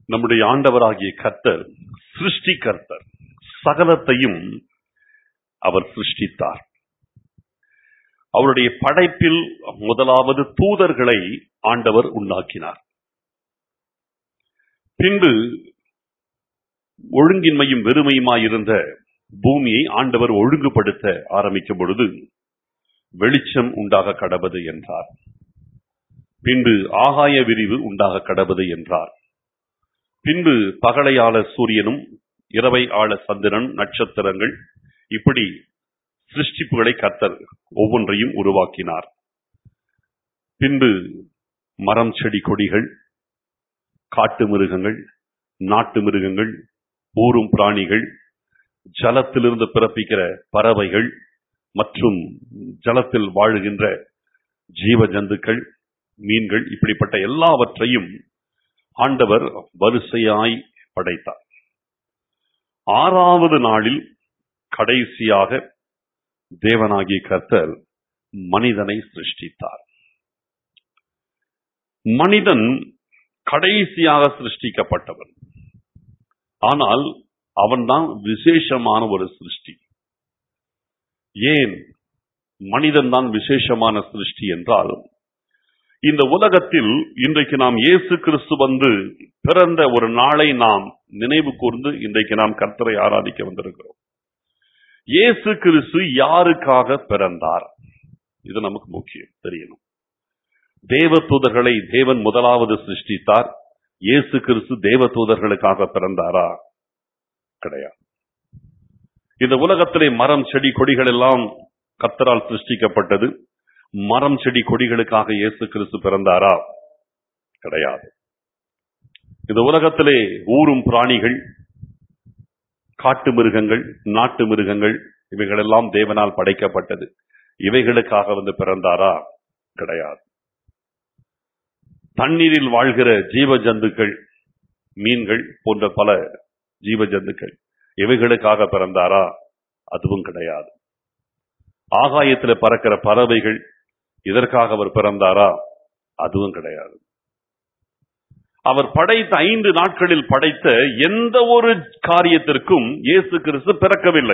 நம்முடைய ஆண்டவராகிய கர்த்தர் சிருஷ்டி கர்த்தர் சகலத்தையும் அவர் சிருஷ்டித்தார் அவருடைய படைப்பில் முதலாவது தூதர்களை ஆண்டவர் உண்டாக்கினார் பின்பு ஒழுங்கின்மையும் வெறுமையுமாயிருந்த பூமியை ஆண்டவர் ஒழுங்குபடுத்த ஆரம்பிக்கும் பொழுது வெளிச்சம் உண்டாக கடவது என்றார் பின்பு ஆகாய விரிவு உண்டாக கடவது என்றார் பின்பு பகலை ஆள சூரியனும் இரவை ஆள சந்திரன் நட்சத்திரங்கள் இப்படி சிருஷ்டிப்புகளை கர்த்தர் ஒவ்வொன்றையும் உருவாக்கினார் பின்பு மரம் செடி கொடிகள் காட்டு மிருகங்கள் நாட்டு மிருகங்கள் ஊரும் பிராணிகள் ஜலத்திலிருந்து பிறப்பிக்கிற பறவைகள் மற்றும் ஜலத்தில் வாழுகின்ற ஜீவ ஜந்துக்கள் மீன்கள் இப்படிப்பட்ட எல்லாவற்றையும் ஆண்டவர் வரிசையாய் படைத்தார் ஆறாவது நாளில் கடைசியாக தேவனாகிய கர்த்தர் மனிதனை சிருஷ்டித்தார் மனிதன் கடைசியாக சிருஷ்டிக்கப்பட்டவன் ஆனால் அவன்தான் விசேஷமான ஒரு சிருஷ்டி ஏன் மனிதன் தான் விசேஷமான சிருஷ்டி என்றால் இந்த உலகத்தில் இன்றைக்கு நாம் இயேசு கிறிஸ்து வந்து பிறந்த ஒரு நாளை நாம் நினைவு கூர்ந்து இன்றைக்கு நாம் கர்த்தரை ஆராதிக்க வந்திருக்கிறோம் இயேசு கிறிஸ்து யாருக்காக பிறந்தார் இது நமக்கு முக்கியம் தெரியணும் தேவ தூதர்களை தேவன் முதலாவது சிருஷ்டித்தார் இயேசு கிறிஸ்து தேவ தூதர்களுக்காக பிறந்தாரா கிடையாது இந்த உலகத்திலே மரம் செடி கொடிகள் எல்லாம் கத்தரால் சிருஷ்டிக்கப்பட்டது மரம் செடி கொடிகளுக்காக இயேசு கிறிஸ்து பிறந்தாரா கிடையாது இந்த உலகத்திலே ஊரும் பிராணிகள் காட்டு மிருகங்கள் நாட்டு மிருகங்கள் இவைகளெல்லாம் தேவனால் படைக்கப்பட்டது இவைகளுக்காக வந்து பிறந்தாரா கிடையாது தண்ணீரில் வாழ்கிற ஜீவ ஜந்துக்கள் மீன்கள் போன்ற பல ஜீவ ஜந்துக்கள் இவைகளுக்காக பிறந்தாரா அதுவும் கிடையாது ஆகாயத்துல பறக்கிற பறவைகள் இதற்காக அவர் பிறந்தாரா அதுவும் கிடையாது அவர் படைத்த ஐந்து நாட்களில் படைத்த எந்த ஒரு காரியத்திற்கும் இயேசு கிறிஸ்து பிறக்கவில்லை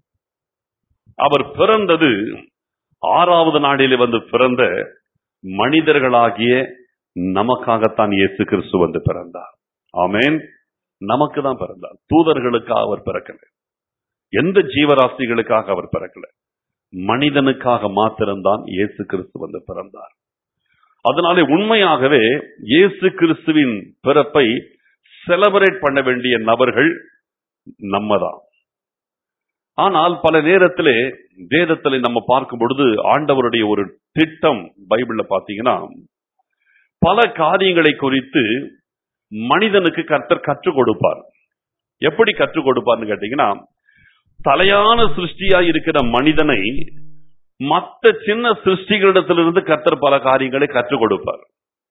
அவர் பிறந்தது ஆறாவது நாளிலே வந்து பிறந்த மனிதர்களாகிய நமக்காகத்தான் இயேசு கிறிஸ்து வந்து பிறந்தார் ஆமேன் நமக்கு தான் பிறந்தார் தூதர்களுக்காக அவர் பிறக்கல எந்த ஜீவராசிகளுக்காக அவர் பிறக்கல மனிதனுக்காக மாத்திரம்தான் இயேசு கிறிஸ்து வந்து பிறந்தார் அதனாலே உண்மையாகவே இயேசு கிறிஸ்துவின் பிறப்பை செலிப்ரேட் பண்ண வேண்டிய நபர்கள் நம்ம தான் ஆனால் பல நேரத்திலே வேதத்திலே நம்ம பார்க்கும் பொழுது ஆண்டவருடைய ஒரு திட்டம் பைபிள்ல பாத்தீங்கன்னா பல காரியங்களை குறித்து மனிதனுக்கு கர்த்தர் கற்றுக் கொடுப்பார் எப்படி கற்றுக் கொடுப்பார்னு கேட்டீங்கன்னா தலையான சிருஷ்டியா இருக்கிற மனிதனை மற்ற சின்ன சிருஷ்டிகளிடத்திலிருந்து கர்த்தர் பல காரியங்களை கற்றுக் கொடுப்பார்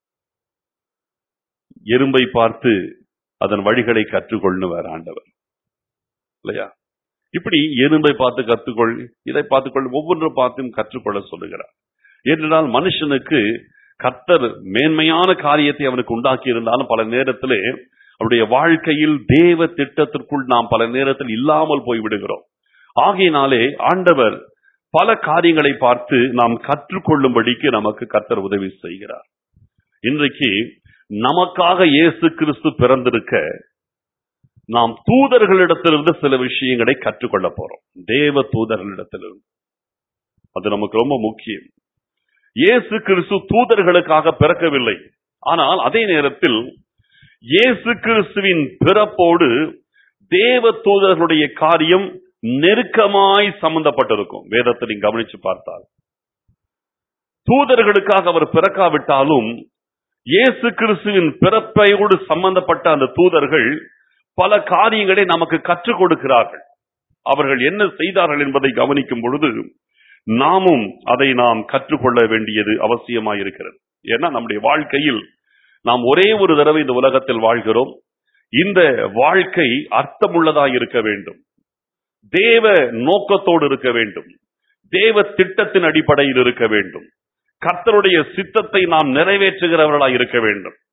எறும்பை பார்த்து அதன் வழிகளை கற்றுக்கொள்ளுவார் ஆண்டவர் இல்லையா இப்படி எறும்பை பார்த்து கற்றுக்கொள் இதை பார்த்துக்கொள் ஒவ்வொன்றும் பார்த்தும் கற்றுக்கொள்ள சொல்லுகிறார் ஏனென்றால் மனுஷனுக்கு கர்த்தர் மேன்மையான காரியத்தை அவனுக்கு உண்டாக்கி இருந்தாலும் பல நேரத்திலே அவருடைய வாழ்க்கையில் தேவ திட்டத்திற்குள் நாம் பல நேரத்தில் இல்லாமல் போய் விடுகிறோம் ஆகையினாலே ஆண்டவர் பல காரியங்களை பார்த்து நாம் கற்றுக்கொள்ளும்படிக்கு நமக்கு கர்த்தர் உதவி செய்கிறார் இன்றைக்கு நமக்காக இயேசு கிறிஸ்து பிறந்திருக்க நாம் தூதர்களிடத்திலிருந்து சில விஷயங்களை கற்றுக்கொள்ள போறோம் தேவ தூதர்களிடத்திலிருந்து அது நமக்கு ரொம்ப முக்கியம் இயேசு கிறிஸ்து தூதர்களுக்காக பிறக்கவில்லை ஆனால் அதே நேரத்தில் இயேசு கிறிஸ்துவின் பிறப்போடு தேவ தூதர்களுடைய காரியம் நெருக்கமாய் சம்பந்தப்பட்டிருக்கும் வேதத்தை நீங்க கவனிச்சு பார்த்தால் தூதர்களுக்காக அவர் பிறக்காவிட்டாலும் இயேசு கிறிஸ்துவின் பிறப்பையோடு சம்பந்தப்பட்ட அந்த தூதர்கள் பல காரியங்களை நமக்கு கற்றுக் கொடுக்கிறார்கள் அவர்கள் என்ன செய்தார்கள் என்பதை கவனிக்கும் பொழுது நாமும் அதை நாம் கற்றுக்கொள்ள வேண்டியது அவசியமாயிருக்கிறது ஏன்னா நம்முடைய வாழ்க்கையில் நாம் ஒரே ஒரு தடவை இந்த உலகத்தில் வாழ்கிறோம் இந்த வாழ்க்கை அர்த்தமுள்ளதாக இருக்க வேண்டும் தேவ நோக்கத்தோடு இருக்க வேண்டும் தேவ திட்டத்தின் அடிப்படையில் இருக்க வேண்டும் கர்த்தருடைய சித்தத்தை நாம் நிறைவேற்றுகிறவர்களாய் இருக்க வேண்டும்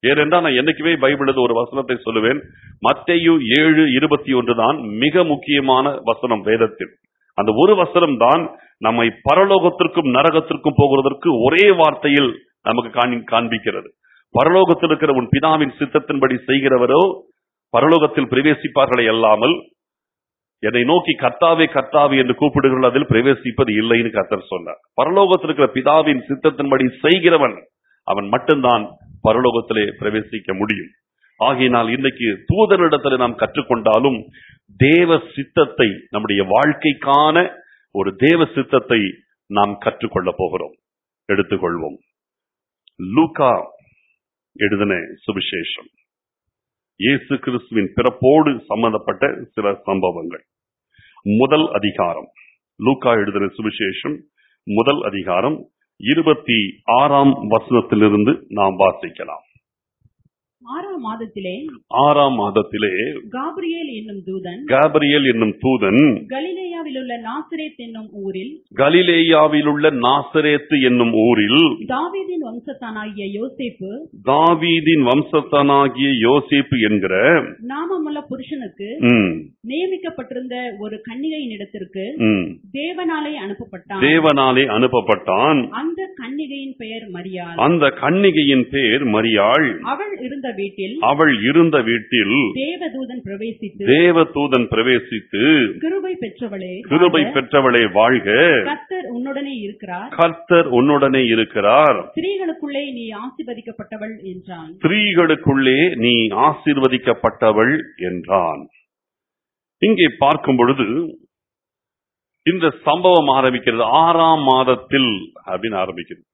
ஏனென்றால் நான் என்னைக்குமே பைபிளது ஒரு வசனத்தை சொல்லுவேன் மத்தேயு ஏழு இருபத்தி ஒன்று தான் மிக முக்கியமான வசனம் வேதத்தில் அந்த ஒரு வசனம் தான் நம்மை பரலோகத்திற்கும் நரகத்திற்கும் போகிறதற்கு ஒரே வார்த்தையில் நமக்கு காணி- காண்பிக்கிறது பரலோகத்தில் இருக்கிற உன் பிதாவின் சித்தத்தின்படி செய்கிறவரோ பரலோகத்தில் பிரவேசிப்பார்களே அல்லாமல் என்னை நோக்கி கர்த்தாவே கர்த்தாவே என்று கூப்பிடுகிறோம் அதில் பிரவேசிப்பது இல்லைன்னு கர்த்தர் சொன்னார் பரலோகத்தில் இருக்கிற பிதாவின் சித்தத்தின்படி செய்கிறவன் அவன் மட்டும்தான் பரலோகத்திலே பிரவேசிக்க முடியும் ஆகையினால் இன்னைக்கு தூதரிடத்தில் நாம் கற்றுக்கொண்டாலும் தேவ சித்தத்தை நம்முடைய வாழ்க்கைக்கான ஒரு தேவ சித்தத்தை நாம் கற்றுக்கொள்ள போகிறோம் எடுத்துக்கொள்வோம் லூகா எழுதின சுவிசேஷம் இயேசு கிறிஸ்துவின் பிறப்போடு சம்பந்தப்பட்ட சில சம்பவங்கள் முதல் அதிகாரம் லூக்கா எழுதின சுவிசேஷம் முதல் அதிகாரம் இருபத்தி ஆறாம் வசனத்திலிருந்து நாம் வாசிக்கலாம் ஆறாம் மாதத்திலே ஆறாம் மாதத்திலே காபிரியேல் என்னும் தூதன் காபிரியேல் என்னும் தூதன் கலிலேயாவில் உள்ள நாசரேத் என்னும் ஊரில் கலிலேயாவில் உள்ள நாசரேத்து என்னும் ஊரில் தாவீதின் வம்சத்தானாகிய யோசேப்பு தாவீதின் வம்சத்தனாகிய யோசேப்பு என்கிற நாமமுள்ள புருஷனுக்கு ம், நியமிக்கப்பட்டிருந்த ஒரு கன்னிகையின் இடத்திற்கு ம், தேவனாலே அனுப்பப்பட்டான் தேவனாலே அனுப்பப்பட்டான் அந்த கன்னிகையின் பெயர் மரியாள் அந்த கன்னிகையின் பேர் மரியாள் அவள் இருந்த வீட்டில் அவள் இருந்த வீட்டில் தேவதூதன் பிரவேசித்து தேவதூதன் பிரவேசித்து கிருபை பெற்றவளே கிருபை பெற்றவளே வாழ்க கர்த்தர் உன்னுடனே இருக்கிறார் கர்த்தர் உன்னுடனே இருக்கிறார் ஸ்திரீகளுக்குள்ளே நீ ஆசிர்வதிக்கப்பட்டவள் என்றான் ஸ்திரீகளுக்குள்ளே நீ ஆசீர்வதிக்கப்பட்டவள் என்றான் இங்கே பார்க்கும் பொழுது இந்த சம்பவம் ஆரம்பிக்கிறது ஆறாம் மாதத்தில் அப்படின்னு ஆரம்பிக்கிறது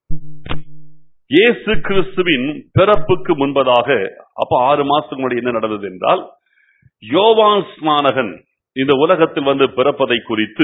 இயேசு கிறிஸ்துவின் பிறப்புக்கு முன்பதாக அப்ப ஆறு மாசத்துக்கு முன்னாடி என்ன நடந்தது என்றால் யோவான் ஸ்நானகன் இந்த உலகத்தில் வந்து பிறப்பதை குறித்து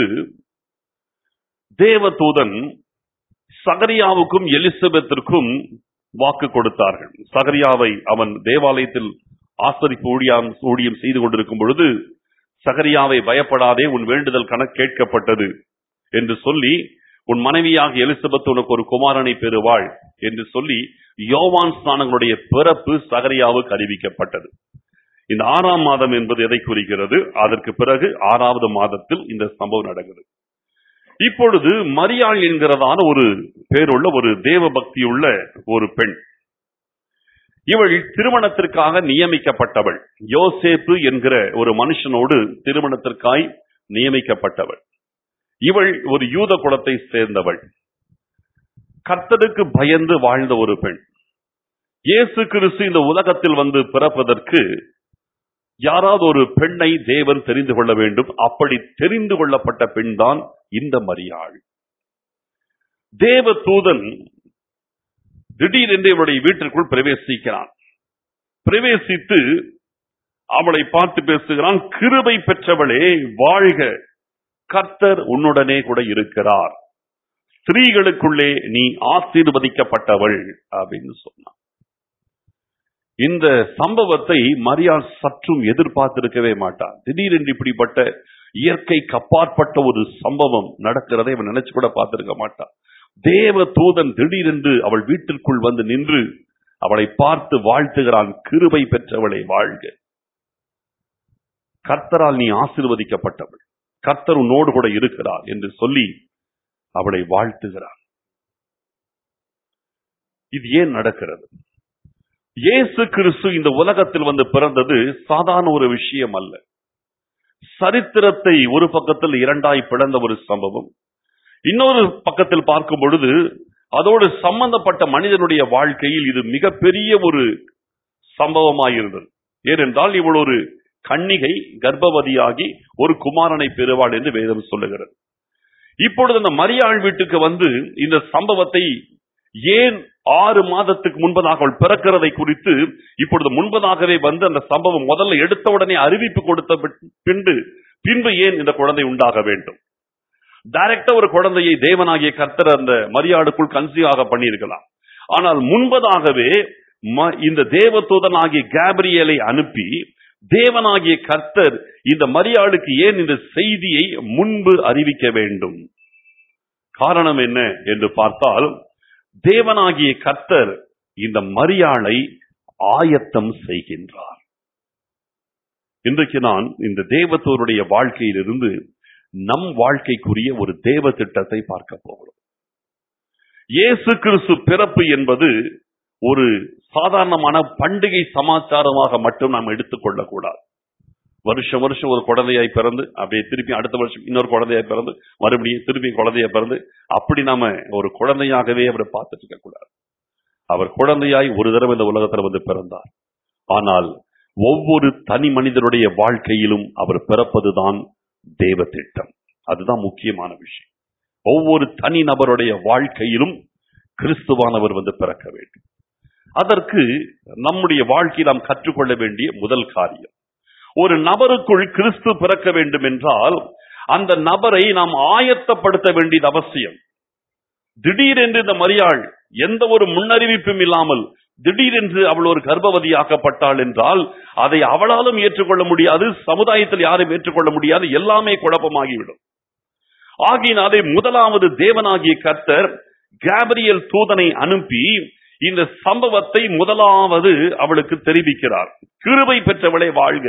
தேவதூதன் சகரியாவுக்கும் எலிசபெத்திற்கும் வாக்கு கொடுத்தார்கள் சகரியாவை அவன் தேவாலயத்தில் ஆசரிப்பு ஊழியம் ஊழியம் செய்து கொண்டிருக்கும் பொழுது சகரியாவை பயப்படாதே உன் வேண்டுதல் கணக்கு கேட்கப்பட்டது என்று சொல்லி உன் மனைவியாக எலிசபெத் உனக்கு ஒரு குமாரனை பெறுவாள் என்று சொல்லி யோவான் ஸ்நானங்களுடைய பிறப்பு சகரியாவுக்கு அறிவிக்கப்பட்டது இந்த ஆறாம் மாதம் என்பது எதை குறிக்கிறது அதற்கு பிறகு ஆறாவது மாதத்தில் இந்த சம்பவம் நடக்குது இப்பொழுது மரியாள் என்கிறதான ஒரு பேருள்ள ஒரு தேவ பக்தியுள்ள ஒரு பெண் இவள் திருமணத்திற்காக நியமிக்கப்பட்டவள் யோசேப்பு என்கிற ஒரு மனுஷனோடு திருமணத்திற்காய் நியமிக்கப்பட்டவள் இவள் ஒரு யூத குலத்தை சேர்ந்தவள் கர்த்தருக்கு பயந்து வாழ்ந்த ஒரு பெண் இயேசு கிறிஸ்து இந்த உலகத்தில் வந்து பிறப்பதற்கு யாராவது ஒரு பெண்ணை தேவன் தெரிந்து கொள்ள வேண்டும் அப்படி தெரிந்து கொள்ளப்பட்ட பெண் தான் இந்த மரியாள் தேவ தூதன் திடீரென்று இவளுடைய வீட்டிற்குள் பிரவேசிக்கிறான் பிரவேசித்து அவளை பார்த்து பேசுகிறான் கிருபை பெற்றவளே வாழ்க கர்த்தர் உன்னுடனே கூட இருக்கிறார் ஸ்திரீகளுக்குள்ளே நீ ஆசீர்வதிக்கப்பட்டவள் அப்படின்னு சொன்னான் இந்த சம்பவத்தை மரியாள் சற்றும் எதிர்பார்த்திருக்கவே மாட்டான் திடீரென்று இப்படிப்பட்ட இயற்கை கப்பாற்பட்ட ஒரு சம்பவம் நடக்கிறதை அவன் நினைச்சு கூட பார்த்திருக்க மாட்டான் தேவ தூதன் திடீரென்று அவள் வீட்டிற்குள் வந்து நின்று அவளை பார்த்து வாழ்த்துகிறான் கிருபை பெற்றவளை வாழ்க கர்த்தரால் நீ ஆசீர்வதிக்கப்பட்டவள் கர்த்தர் உன்னோடு கூட இருக்கிறார் என்று சொல்லி அவளை வாழ்த்துகிறார் இது ஏன் நடக்கிறது இயேசு கிறிஸ்து இந்த உலகத்தில் வந்து பிறந்தது சாதாரண ஒரு விஷயம் அல்ல சரித்திரத்தை ஒரு பக்கத்தில் இரண்டாய் பிளந்த ஒரு சம்பவம் இன்னொரு பக்கத்தில் பார்க்கும் பொழுது அதோடு சம்பந்தப்பட்ட மனிதனுடைய வாழ்க்கையில் இது மிகப்பெரிய ஒரு சம்பவமாயிருந்தது ஏனென்றால் இவள் ஒரு கன்னிகை கர்ப்பவதியாகி ஒரு குமாரனை பெறுவாள் என்று வேதம் சொல்லுகிறது இப்பொழுது அந்த மரியாள் வீட்டுக்கு வந்து இந்த சம்பவத்தை ஏன் ஆறு மாதத்துக்கு முன்பதாக அவள் பிறக்கிறதை குறித்து இப்பொழுது முன்பதாகவே வந்து அந்த சம்பவம் முதல்ல எடுத்த உடனே அறிவிப்பு கொடுத்த பின்பு பின்பு ஏன் இந்த குழந்தை உண்டாக வேண்டும் டைரக்டா ஒரு குழந்தையை தேவனாகிய கர்த்தர் அந்த மரியாடுக்குள் கன்சீவ் ஆக பண்ணியிருக்கலாம் ஆனால் முன்பதாகவே ம- இந்த தேவதூதனாகிய கேப்ரியலை அனுப்பி தேவனாகிய கர்த்தர் இந்த மரியாளுக்கு ஏன் இந்த செய்தியை முன்பு அறிவிக்க வேண்டும் காரணம் என்ன என்று பார்த்தால் தேவனாகிய கர்த்தர் இந்த மரியாளை ஆயத்தம் செய்கின்றார் இன்றைக்கு நான் இந்த தேவத்தோருடைய வாழ்க்கையிலிருந்து நம் வாழ்க்கைக்குரிய ஒரு தேவ திட்டத்தை பார்க்க போகிறோம் இயேசு கிறிஸ்து பிறப்பு என்பது ஒரு சாதாரணமான பண்டிகை சமாச்சாரமாக மட்டும் நாம் எடுத்துக்கொள்ளக் கூடாது வருஷம் வருஷம் ஒரு குழந்தையாய் பிறந்து அப்படியே திருப்பி அடுத்த வருஷம் இன்னொரு குழந்தையாய் பிறந்து மறுபடியும் திருப்பி குழந்தையாய் பிறந்து அப்படி நாம ஒரு குழந்தையாகவே அவரை பார்த்துட்டு இருக்க கூடாது அவர் குழந்தையாய் ஒரு தடவை இந்த உலகத்துல வந்து பிறந்தார் ஆனால் ஒவ்வொரு தனி மனிதனுடைய வாழ்க்கையிலும் அவர் பிறப்பதுதான் தேவ திட்டம் அதுதான் முக்கியமான விஷயம் ஒவ்வொரு தனி நபருடைய வாழ்க்கையிலும் கிறிஸ்துவானவர் வந்து பிறக்க வேண்டும் அதற்கு நம்முடைய வாழ்க்கையில் நாம் கற்றுக்கொள்ள வேண்டிய முதல் காரியம் ஒரு நபருக்குள் கிறிஸ்து பிறக்க வேண்டும் என்றால் அந்த நபரை நாம் ஆயத்தப்படுத்த வேண்டியது அவசியம் திடீரென்று இந்த மரியாள் எந்த ஒரு முன்னறிவிப்பும் இல்லாமல் திடீரென்று அவள் ஒரு கர்ப்பவதியாக்கப்பட்டாள் என்றால் அதை அவளாலும் ஏற்றுக்கொள்ள முடியாது சமுதாயத்தில் யாரும் ஏற்றுக்கொள்ள முடியாது எல்லாமே குழப்பமாகிவிடும் ஆகினாலே முதலாவது தேவனாகிய கர்த்தர் கேப்ரியல் தூதனை அனுப்பி இந்த சம்பவத்தை முதலாவது அவளுக்கு தெரிவிக்கிறார் கிருபை பெற்றவளே வாழ்க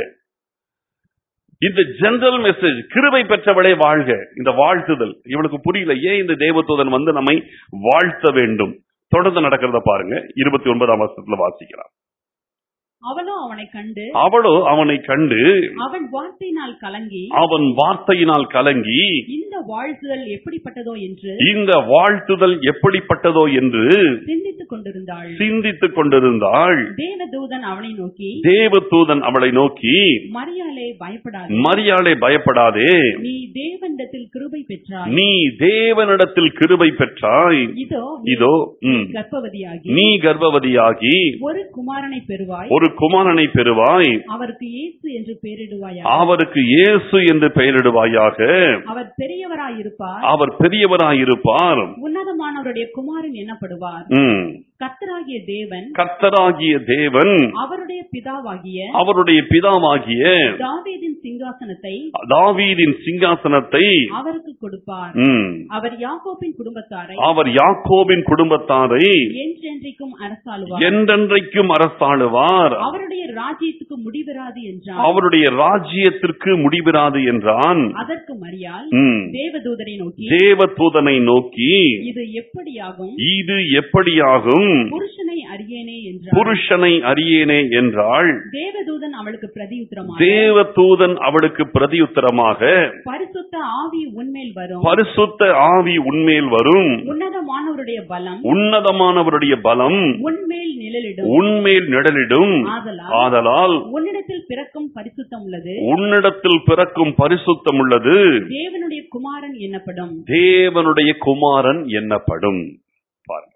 இந்த ஜெனரல் மெசேஜ் கிருபை பெற்றவளே வாழ்க இந்த வாழ்த்துதல் இவளுக்கு புரியல ஏன் இந்த தேவதூதன் வந்து நம்மை வாழ்த்த வேண்டும் தொடர்ந்து நடக்கிறத பாருங்க இருபத்தி ஒன்பதாம் வருஷத்துல வாசிக்கிறார் அவளோ அவனை கண்டு அவளோ அவனை கண்டு அவன் வார்த்தையினால் கலங்கி அவன் வார்த்தையினால் கலங்கி இந்த வாழ்த்துதல் எப்படிப்பட்டதோ என்று இந்த வாழ்த்துதல் எப்படிப்பட்டதோ என்று சிந்தித்துக் கொண்டிருந்தாள் சிந்தித்துக் கொண்டிருந்தாள் தேவதூதன் அவனை நோக்கி தேவதூதன் அவளை நோக்கி மரியாளே பயப்படாதே மரியாளை பயப்படாதே நீ தேவனிடத்தில் கிருபை பெற்றாய் நீ தேவனிடத்தில் கிருபை பெற்றாய் இதோ இதோ நீ ம், கர்ப்பவதியாகி நீ கர்ப்பவதியாகி ஒரு குமாரனை பெறுவாய் ஒரு குமாரனை பெறுவாய் அவருக்கு இயேசு என்று பெயரிடுவாயா அவருக்கு இயேசு என்று பெயரிடுவாயாக அவர் பெரியவராயிருப்பார் அவர் பெரியவராயிருப்பார் உன்னதமானவருடைய குமாரன் எனப்படுவார் ம், கர்த்தராகிய தேவன் கர்த்தராகிய தேவன் அவருடைய பிதாவாகிய அவருடைய பிதாவாகிய தாவீதின் சிங்காசனத்தை தாவீதின் சிங்காசனத்தை அவருக்கு கொடுப்பார் ம், அவர் யாக்கோபின் குடும்பத்தாரை அவர் யாக்கோபின் குடும்பத்தாரை என்றென்றைக்கும் அரசாளுவார் என்றென்றைக்கும் அரசாளுவார் அவருடைய ராஜ்யத்துக்கு முடிவராது என்றார் அவருடைய ராஜ்யத்திற்கு முடிவிராது என்றான் அதற்கு மரியாள் ம். தேவதூதரை நோக்கி தேவதூதனை நோக்கி இது எப்படியாகும் இது எப்படியாகும் புருஷனை அறியேனே என்றார் புருஷனை அறியேனே என்றாள் தேவதூதன் அவளுக்கு பிரதியுத்தரமாக தேவதூதன் அவளுக்கு பிரதியுத்தரமாக பரிசுத்த ஆவி உன்மேல் வரும் பரிசுத்த ஆவி உன்மேல் வரும் உன்னதமானவருடைய பலம் உன்னதமானவருடைய பலம் உன்மேல் நிழலிடும் உன்மேல் நிழலிடும் ஆதலால் ஆதலால் உன்னிடத்தில் பிறக்கும் பரிசுத்தம் உள்ளது உன்னிடத்தில் பிறக்கும் பரிசுத்தம் உள்ளது தேவனுடைய குமாரன் என்னப்படும் தேவனுடைய குமாரன் என்னப்படும் பாருங்க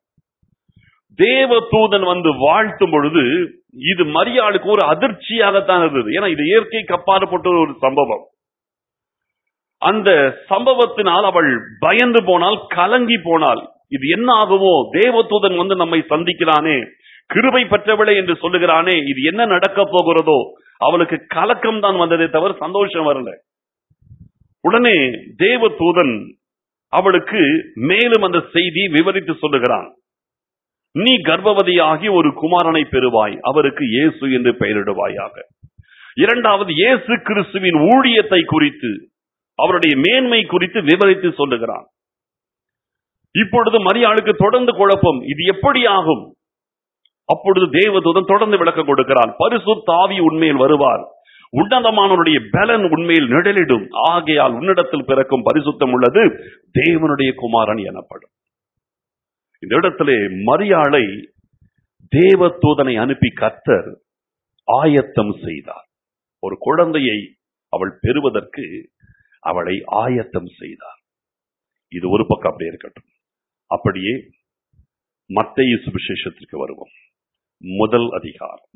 தேவதூதன் வந்து வாழ்த்தும் பொழுது இது மரியாளுக்கு ஒரு அதிர்ச்சியாகத்தான் இருந்தது ஏன்னா இது இயற்கைக்கு அப்பாற்பட்ட ஒரு சம்பவம் அந்த சம்பவத்தினால் அவள் பயந்து போனால் கலங்கி போனாள் இது என்ன ஆகுமோ தேவதூதன் வந்து நம்மை சந்திக்கிறானே கிருபை பெற்றவளே என்று சொல்லுகிறானே இது என்ன நடக்க போகிறதோ அவளுக்கு கலக்கம் தான் வந்ததே தவிர சந்தோஷம் வரல உடனே தேவதூதன் அவளுக்கு மேலும் அந்த செய்தி விவரித்து சொல்லுகிறான் நீ கர்ப்பவதியாகி ஒரு குமாரனை பெறுவாய் அவருக்கு இயேசு என்று பெயரிடுவாயாக இரண்டாவது இயேசு கிறிஸ்துவின் ஊழியத்தை குறித்து அவருடைய மேன்மை குறித்து விவரித்து சொல்லுகிறான் இப்பொழுது மரியாளுக்கு தொடர்ந்து குழப்பம் இது எப்படி ஆகும் அப்பொழுது தேவதூதன் தொடர்ந்து விளக்கம் கொடுக்கிறான் பரிசுத்தாவி உண்மையில் வருவார் உன்னதமானவருடைய பலன் உண்மையில் நிழலிடும் ஆகையால் உன்னிடத்தில் பிறக்கும் பரிசுத்தம் உள்ளது தேவனுடைய குமாரன் எனப்படும் இந்த இடத்திலே மரியாளை தேவதூதனை அனுப்பி கர்த்தர் ஆயத்தம் செய்தார் ஒரு குழந்தையை அவள் பெறுவதற்கு அவளை ஆயத்தம் செய்தார் இது ஒரு பக்கம் அப்படியே இருக்கட்டும் அப்படியே மத்தேயு சுவிசேஷத்திற்கு வருவோம் முதல் அதிகாரம்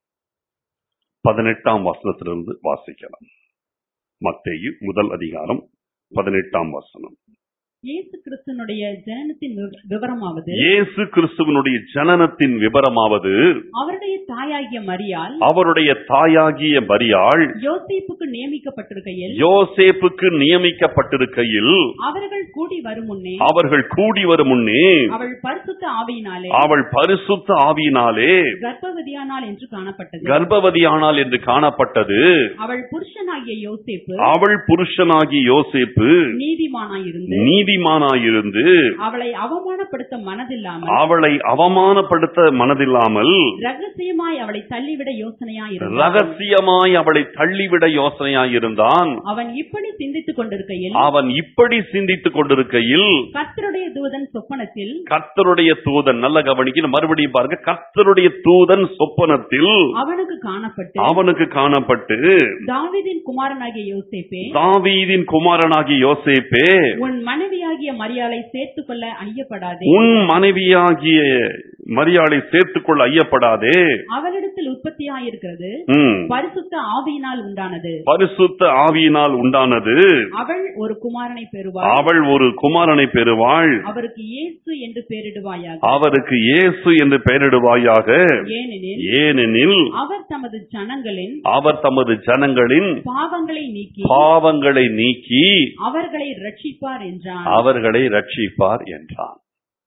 பதினெட்டாம் வசனத்திலிருந்து வாசிக்கலாம் மத்தேயு முதல் அதிகாரம் பதினெட்டாம் வசனம் இயேசு கிறிஸ்துனுடைய ஜனனத்தின் விவ- விவரமாவது இயேசு கிறிஸ்துவனுடைய ஜனனத்தின் விபரமாவது அவருடைய தாயாகிய மரியாள் அவருடைய தாயாகிய மரியாள் யோசேப்புக்கு நியமிக்கப்பட்டிருக்கையில் யோசேப்புக்கு நியமிக்கப்பட்டிருக்கையில் அவர்கள் கூடி வரும் முன்னே அவர்கள் கூடி வரும் முன்னே அவள் பரிசுத்த ஆவியினாலே அவள் பரிசுத்த ஆவியினாலே கர்ப்பவதியானாள் என்று காணப்பட்டது கர்ப்பவதியானாள் என்று காணப்பட்டது அவள் புருஷனாகிய யோசேப்பு அவள் புருஷனாகி யோசேப்பு நீதிமானாயிருந்து நீதிமானாயிருந்து அவளை அவமானப்படுத்த மனதில்லாமல் அவளை அவமானப்படுத்த மனதில்லாமல் ரகசியமாய் அவளை தள்ளிவிட யோசனையாயிருந்தான் ரகசியமாய் அவளை தள்ளிவிட யோசனையாயிருந்தான் அவன் இப்படி சிந்தித்துக் கொண்டிருக்கையில் அவன் இப்படி சிந்தித்துக் கொண்டிருக்கையில் கர்த்தருடைய தூதன் சொப்பனத்தில் கர்த்தருடைய தூதன் நல்ல கவனிக்கணும் மறுபடியும் பாருங்க கர்த்தருடைய தூதன் சொப்பனத்தில் அவனுக்கு காணப்பட்டு அவனுக்கு காணப்பட்டு தாவீதின் குமாரனாகிய யோசேப்பே தாவீதின் குமாரனாகிய யோசேப்பே உன் மனைவியாகிய மரியாளை சேர்த்துக் கொள்ள ஐயப்படாதே உன் மனைவியாகிய மரியாதை சேர்த்துக்கொள்ள ஐயப்படாதே அவளிடத்தில் உற்பத்தியாயிருக்கிறது ம். பரிசுத்த ஆவியினால் உண்டானது பரிசுத்த ஆவியினால் உண்டானது அவள் ஒரு குமாரனை பெறுவாள் அவள் ஒரு குமாரனை பெறுவாள் அவருக்கு இயேசு என்று பெயரிடுவாயாக அவருக்கு இயேசு என்று பெயரிடுவாயாக ஏனெனில் ஏனெனில் அவர் தமது ஜனங்களின் அவர் தமது ஜனங்களின் பாவங்களை நீக்கி பாவங்களை நீக்கி அவர்களை ரட்சிப்பார் என்றான் அவர்களை ரட்சிப்பார் என்றான்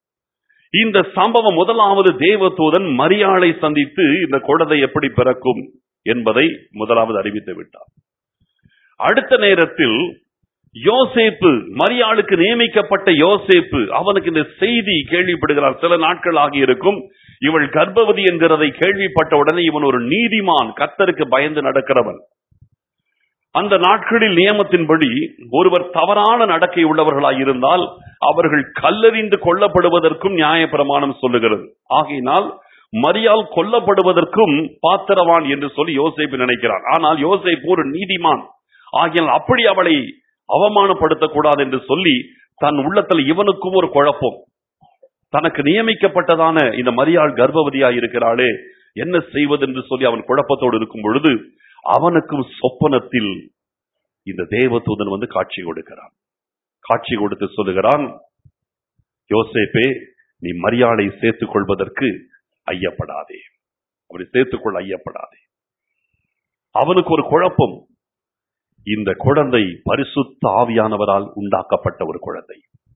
இந்த சம்பவம் முதலாவது தேவதூதன் மரியாளை சந்தித்து இந்த குழந்தை எப்படி பிறக்கும் என்பதை முதலாவது அறிவித்து விட்டார் அடுத்த நேரத்தில் யோசேப்பு மரியாளுக்கு நியமிக்கப்பட்ட யோசேப்பு அவனுக்கு இந்த செய்தி கேள்விப்படுகிறார் சில நாட்கள் ஆகியிருக்கும் இவள் கர்ப்பவதி என்கிறதை கேள்விப்பட்ட உடனே இவன் ஒரு நீதிமான் கத்தருக்கு பயந்து நடக்கிறவன் அந்த நாட்களில் நியமத்தின்படி ஒருவர் தவறான நடக்கை உள்ளவர்களாய் இருந்தால் அவர்கள் கல்லறிந்து கொல்லப்படுவதற்கும் நியாயப்பிரமாணம் சொல்லுகிறது ஆகையினால் மரியாள் கொல்லப்படுவதற்கும் பாத்திரவான் என்று சொல்லி யோசேப்பு நினைக்கிறான் ஆனால் யோசேப்பு ஒரு நீதிமான் ஆகையால் அப்படி அவளை அவமானப்படுத்தக்கூடாது என்று சொல்லி தன் உள்ளத்தில் இவனுக்கும் ஒரு குழப்பம் தனக்கு நியமிக்கப்பட்டதான இந்த மரியாள் கர்ப்பவதியாய் இருக்கிறாளே என்ன செய்வது என்று சொல்லி அவன் குழப்பத்தோடு இருக்கும் பொழுது அவனுக்கும் சொப்பனத்தில் இந்த தேவதூதன் வந்து காட்சி கொடுக்கிறான் காட்சி கொடுத்து சொல்லுகிறான் யோசேப்பே நீ மரியாதை சேர்த்துக் கொள்வதற்கு ஐயப்படாதே அப்படி சேர்த்துக்கொள்ள ஐயப்படாதே அவனுக்கு ஒரு குழப்பம் இந்த குழந்தை பரிசுத்த ஆவியானவரால் உண்டாக்கப்பட்ட ஒரு குழந்தை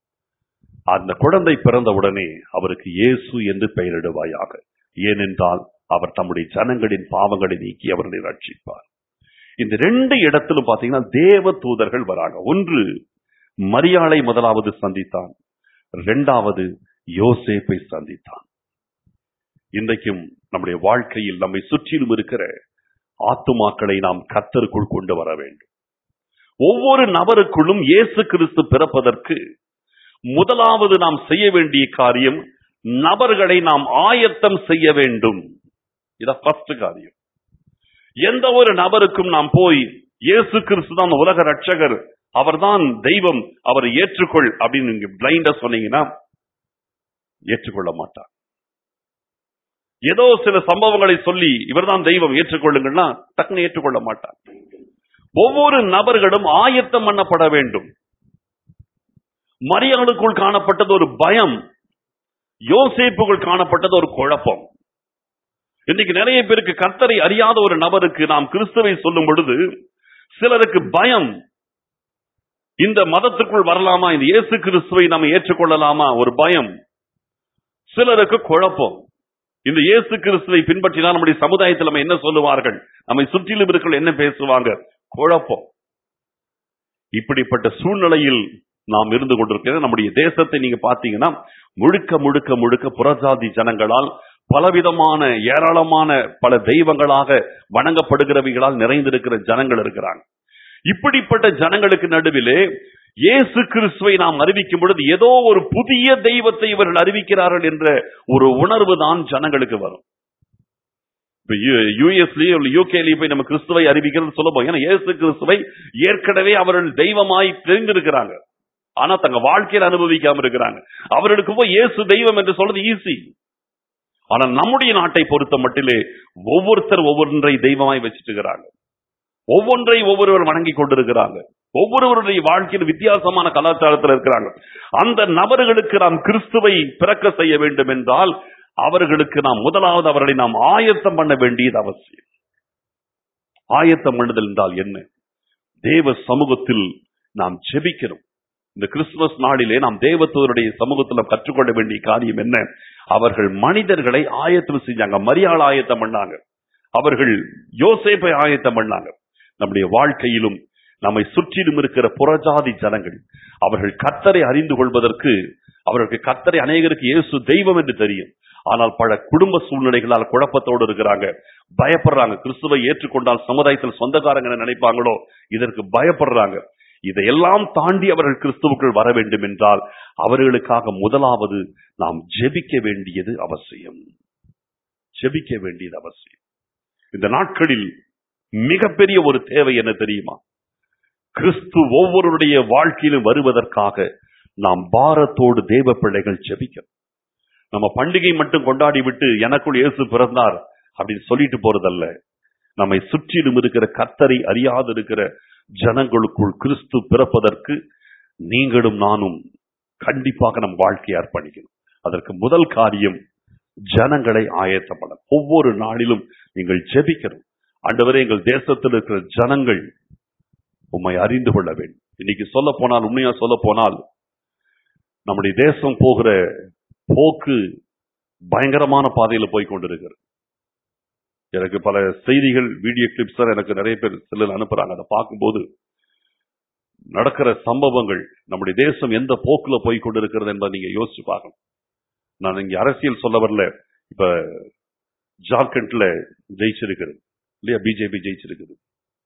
அந்த குழந்தை பிறந்தவுடனே அவருக்கு இயேசு என்று பெயரிடுவாயாக ஏனென்றால் அவர் தம்முடைய ஜனங்களின் பாவங்களை நீக்கி அவர்களை ரட்சிப்பார் இந்த ரெண்டு இடத்திலும் பாத்தீங்கன்னா தேவ தூதர்கள் வராங்க ஒன்று மரியாளை முதலாவது சந்தித்தான் இரண்டாவது யோசேப்பை சந்தித்தான் இன்றைக்கும் நம்முடைய வாழ்க்கையில் நம்மை சுற்றிலும் இருக்கிற ஆத்துமாக்களை நாம் கத்தருக்குள் கொண்டு வர வேண்டும் ஒவ்வொரு நபருக்குள்ளும் இயேசு கிறிஸ்து பிறப்பதற்கு முதலாவது நாம் செய்ய வேண்டிய காரியம் நபர்களை நாம் ஆயத்தம் செய்ய வேண்டும் இத ஃபர்ஸ்ட் காரியம் எந்த ஒரு நபருக்கும் நாம் போய் இயேசு கிறிஸ்து தான் உலக ரட்சகர் அவர்தான் தெய்வம் அவரை ஏற்றுக்கொள் அப்படின்னு நீங்க பிளைண்டா சொன்னீங்கன்னா ஏற்றுக்கொள்ள மாட்டார் ஏதோ சில சம்பவங்களை சொல்லி இவர்தான் தெய்வம் ஏற்றுக்கொள்ளுங்கன்னா டக்குன்னு ஏற்றுக்கொள்ள மாட்டார் ஒவ்வொரு நபர்களும் ஆயத்தம் பண்ணப்பட வேண்டும் மரியாளுக்குள் காணப்பட்டது ஒரு பயம் யோசேப்புக்குள் காணப்பட்டது ஒரு குழப்பம் இன்னைக்கு நிறைய பேருக்கு கர்த்தரை அறியாத ஒரு நபருக்கு நாம் கிறிஸ்துவை சொல்லும் பொழுது சிலருக்கு பயம் இந்த மதத்துக்குள் வரலாமா இந்த இயேசு கிறிஸ்துவை நாம் ஏற்றுக்கொள்ளலாமா ஒரு பயம் சிலருக்கு குழப்பம் இந்த இயேசு கிறிஸ்துவை பின்பற்றினால் நம்முடைய சமுதாயத்தில் நம்ம என்ன சொல்லுவார்கள் நம்மை சுற்றிலும் இருக்கிற என்ன பேசுவாங்க குழப்பம் இப்படிப்பட்ட சூழ்நிலையில் நாம் இருந்து கொண்டிருக்கிறது நம்முடைய தேசத்தை நீங்க பாத்தீங்கன்னா முழுக்க முழுக்க முழுக்க புறஜாதி ஜனங்களால் பலவிதமான ஏராளமான பல தெய்வங்களாக வணங்கப்படுகிறவைகளால் நிறைந்திருக்கிற ஜனங்கள் இருக்கிறாங்க இப்படிப்பட்ட ஜனங்களுக்கு நடுவிலே இயேசு கிறிஸ்துவை நாம் அறிவிக்கும் பொழுது ஏதோ ஒரு புதிய தெய்வத்தை இவர்கள் அறிவிக்கிறார்கள் என்ற ஒரு உணர்வு தான் ஜனங்களுக்கு வரும் இப்ப யூஎஸ்லயோ யூகேலயும் போய் நம்ம கிறிஸ்துவை அறிவிக்கிறது சுலபம் ஏன்னா இயேசு கிறிஸ்துவை ஏற்கனவே அவர்கள் தெய்வமாய் தெரிந்திருக்கிறாங்க ஆனா தங்க வாழ்க்கையில் அனுபவிக்காம இருக்கிறாங்க அவர்களுக்கு போய் இயேசு தெய்வம் என்று சொல்றது ஈஸி ஆனா நம்முடைய நாட்டை பொறுத்த மட்டிலே ஒவ்வொருத்தர் ஒவ்வொன்றை தெய்வமாய் வச்சுட்டு இருக்கிறாங்க ஒவ்வொன்றை ஒவ்வொருவர் வணங்கி கொண்டிருக்கிறாங்க ஒவ்வொருவருடைய வாழ்க்கையில் வித்தியாசமான கலாச்சாரத்தில் இருக்கிறாங்க அந்த நபர்களுக்கு நாம் கிறிஸ்துவை பிறக்க செய்ய வேண்டும் என்றால் அவர்களுக்கு நாம் முதலாவது அவர்களை நாம் ஆயத்தம் பண்ண வேண்டியது அவசியம் ஆயத்தம் பண்ணுதல் என்றால் என்ன தேவ சமூகத்தில் நாம் ஜெபிக்கிறோம் இந்த கிறிஸ்துமஸ் நாளிலே நாம் தேவத்தோருடைய சமூகத்தில் நாம் கற்றுக்கொள்ள வேண்டிய காரியம் என்ன அவர்கள் மனிதர்களை ஆயத்தம் செஞ்சாங்க மரியாள் ஆயத்தம் பண்ணாங்க அவர்கள் யோசேப்பை ஆயத்தம் பண்ணாங்க நம்முடைய வாழ்க்கையிலும் நம்மை சுற்றிலும் இருக்கிற புறஜாதி ஜனங்கள் அவர்கள் கத்தரை அறிந்து கொள்வதற்கு அவர்களுக்கு கத்தரை அநேகருக்கு இயேசு தெய்வம் என்று தெரியும் ஆனால் பல குடும்ப சூழ்நிலைகளால் குழப்பத்தோடு இருக்கிறாங்க பயப்படுறாங்க கிறிஸ்துவை ஏற்றுக்கொண்டால் சமுதாயத்தில் சொந்தக்காரங்க என்ன நினைப்பாங்களோ இதற்கு பயப்படுறாங்க இதையெல்லாம் தாண்டி அவர்கள் கிறிஸ்துவுக்குள் வர வேண்டும் என்றால் அவர்களுக்காக முதலாவது நாம் ஜெபிக்க வேண்டியது அவசியம் ஜெபிக்க வேண்டியது அவசியம் இந்த நாட்களில் மிகப்பெரிய ஒரு தேவை என்ன தெரியுமா கிறிஸ்து ஒவ்வொருடைய வாழ்க்கையிலும் வருவதற்காக நாம் பாரத்தோடு தேவ பிள்ளைகள் ஜெபிக்கணும் நம்ம பண்டிகை மட்டும் கொண்டாடி விட்டு எனக்குள் இயேசு பிறந்தார் அப்படின்னு சொல்லிட்டு போறதல்ல நம்மை சுற்றிலும் இருக்கிற கத்தரை அறியாது இருக்கிற ஜனங்களுக்குள் கிறிஸ்து பிறப்பதற்கு நீங்களும் நானும் கண்டிப்பாக நம் வாழ்க்கையை அர்ப்பணிக்கணும் அதற்கு முதல் காரியம் ஜனங்களை ஆயத்தப்பட ஒவ்வொரு நாளிலும் நீங்கள் ஜெபிக்கணும் ஆண்டவரே எங்கள் தேசத்தில் இருக்கிற ஜனங்கள் உம்மை அறிந்து கொள்ள வேண்டும் இன்னைக்கு சொல்ல போனால் உண்மையா சொல்ல போனால் நம்முடைய தேசம் போகிற போக்கு பயங்கரமான பாதையில போய் கொண்டிருக்கிறது எனக்கு பல செய்திகள் வீடியோ கிளிப்ஸ் எனக்கு நிறைய பேர் செல்லில் அனுப்புறாங்க அதை பார்க்கும்போது நடக்கிற சம்பவங்கள் நம்முடைய தேசம் எந்த போக்குல போய் கொண்டிருக்கிறது என்பதை நீங்க யோசிச்சு பார்க்கணும் நான் இங்க அரசியல் சொல்ல வரல இப்ப ஜார்க்கண்ட்ல ஜெயிச்சிருக்கிறது இல்லையா பிஜேபி ஜெயிச்சிருக்குது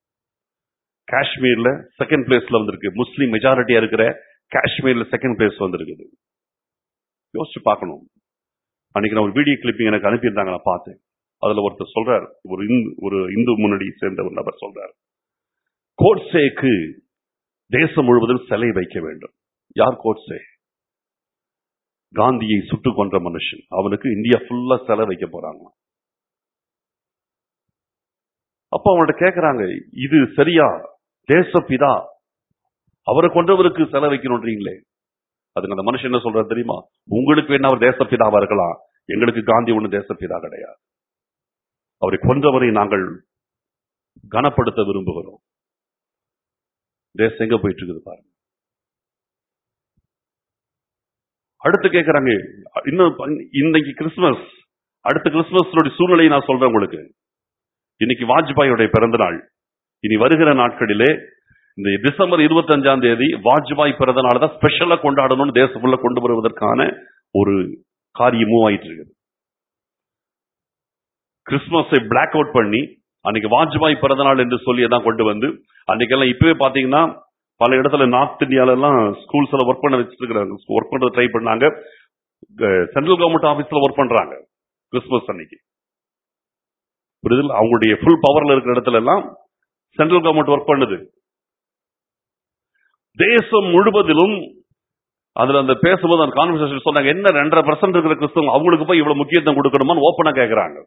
காஷ்மீர்ல செகண்ட் பிளேஸ்ல வந்திருக்கு முஸ்லீம் மெஜாரிட்டியா இருக்கிற காஷ்மீர்ல செகண்ட் பிளேஸ் வந்திருக்குது யோசிச்சு பார்க்கணும் அன்னைக்கு நான் ஒரு வீடியோ கிளிப்பிங் எனக்கு அனுப்பியிருந்தாங்க நான் பார்த்தேன் அதுல ஒருத்தர் சொல்றார் ஒரு இந்து ஒரு இந்து முன்னணி சேர்ந்த ஒரு நபர் சொல்றார் கோட்சேக்கு தேசம் முழுவதும் சிலை வைக்க வேண்டும் யார் கோட்சே காந்தியை சுட்டு கொன்ற மனுஷன் அவனுக்கு இந்தியா ஃபுல்லா சிலை வைக்க போறாங்க அப்ப அவங்கள்ட்ட கேக்குறாங்க இது சரியா தேசப்பிதா அவரை கொண்டவருக்கு சிலை வைக்கணும்ன்றீங்களே அதுக்கு அந்த மனுஷன் என்ன சொல்றாரு தெரியுமா உங்களுக்கு வேணா அவர் தேசப்பிதாவா இருக்கலாம் எங்களுக்கு காந்தி ஒண்ணு தேசப்பிதா கிடையாது அவரை கொன்றவரை நாங்கள் கனப்படுத்த விரும்புகிறோம் தேசம் எங்க போயிட்டு இருக்குது பாருங்க அடுத்து கேக்குறாங்க இன்னும் இன்னைக்கு கிறிஸ்துமஸ் அடுத்த கிறிஸ்துமஸ் சூழ்நிலையை நான் சொல்றேன் உங்களுக்கு இன்னைக்கு வாஜ்பாயோடைய பிறந்த நாள் இனி வருகிற நாட்களிலே இந்த டிசம்பர் இருபத்தி அஞ்சாம் தேதி வாஜ்பாய் பிறந்த நாள் தான் ஸ்பெஷலா கொண்டாடணும்னு தேசத்துக்குள்ள கொண்டு வருவதற்கான ஒரு காரியம் மூவ் ஆயிட்டு இருக்குது கிறிஸ்துமஸை பிளாக் அவுட் பண்ணி அன்னைக்கு வாஜ்பாய் பிறந்த நாள் என்று சொல்லி தான் கொண்டு வந்து அன்னைக்கெல்லாம் இப்பவே பாத்தீங்கன்னா பல இடத்துல நார்த் இந்தியால எல்லாம் ஸ்கூல்ஸ்ல ஒர்க் பண்ண வச்சுட்டு இருக்கிறாங்க ஒர்க் பண்றது ட்ரை பண்ணாங்க சென்ட்ரல் கவர்மெண்ட் ஆபீஸ்ல ஒர்க் பண்றாங்க கிறிஸ்துமஸ் அன்னைக்கு புரியுதுல அவங்களுடைய ஃபுல் பவர்ல இருக்கிற இடத்துல எல்லாம் சென்ட்ரல் கவர்மெண்ட் ஒர்க் பண்ணுது தேசம் முழுவதிலும் அதுல அந்த பேசும்போது அந்த கான்வர்சேஷன் சொன்னாங்க என்ன ரெண்டரை பர்சன்ட் இருக்கிற கிறிஸ்தவங்க அவங்களுக்கு போய் இவ்வளவு முக்கியத்துவம் கொடுக்கணுமான்னு ஓப்பனா கேட்கிறாங்க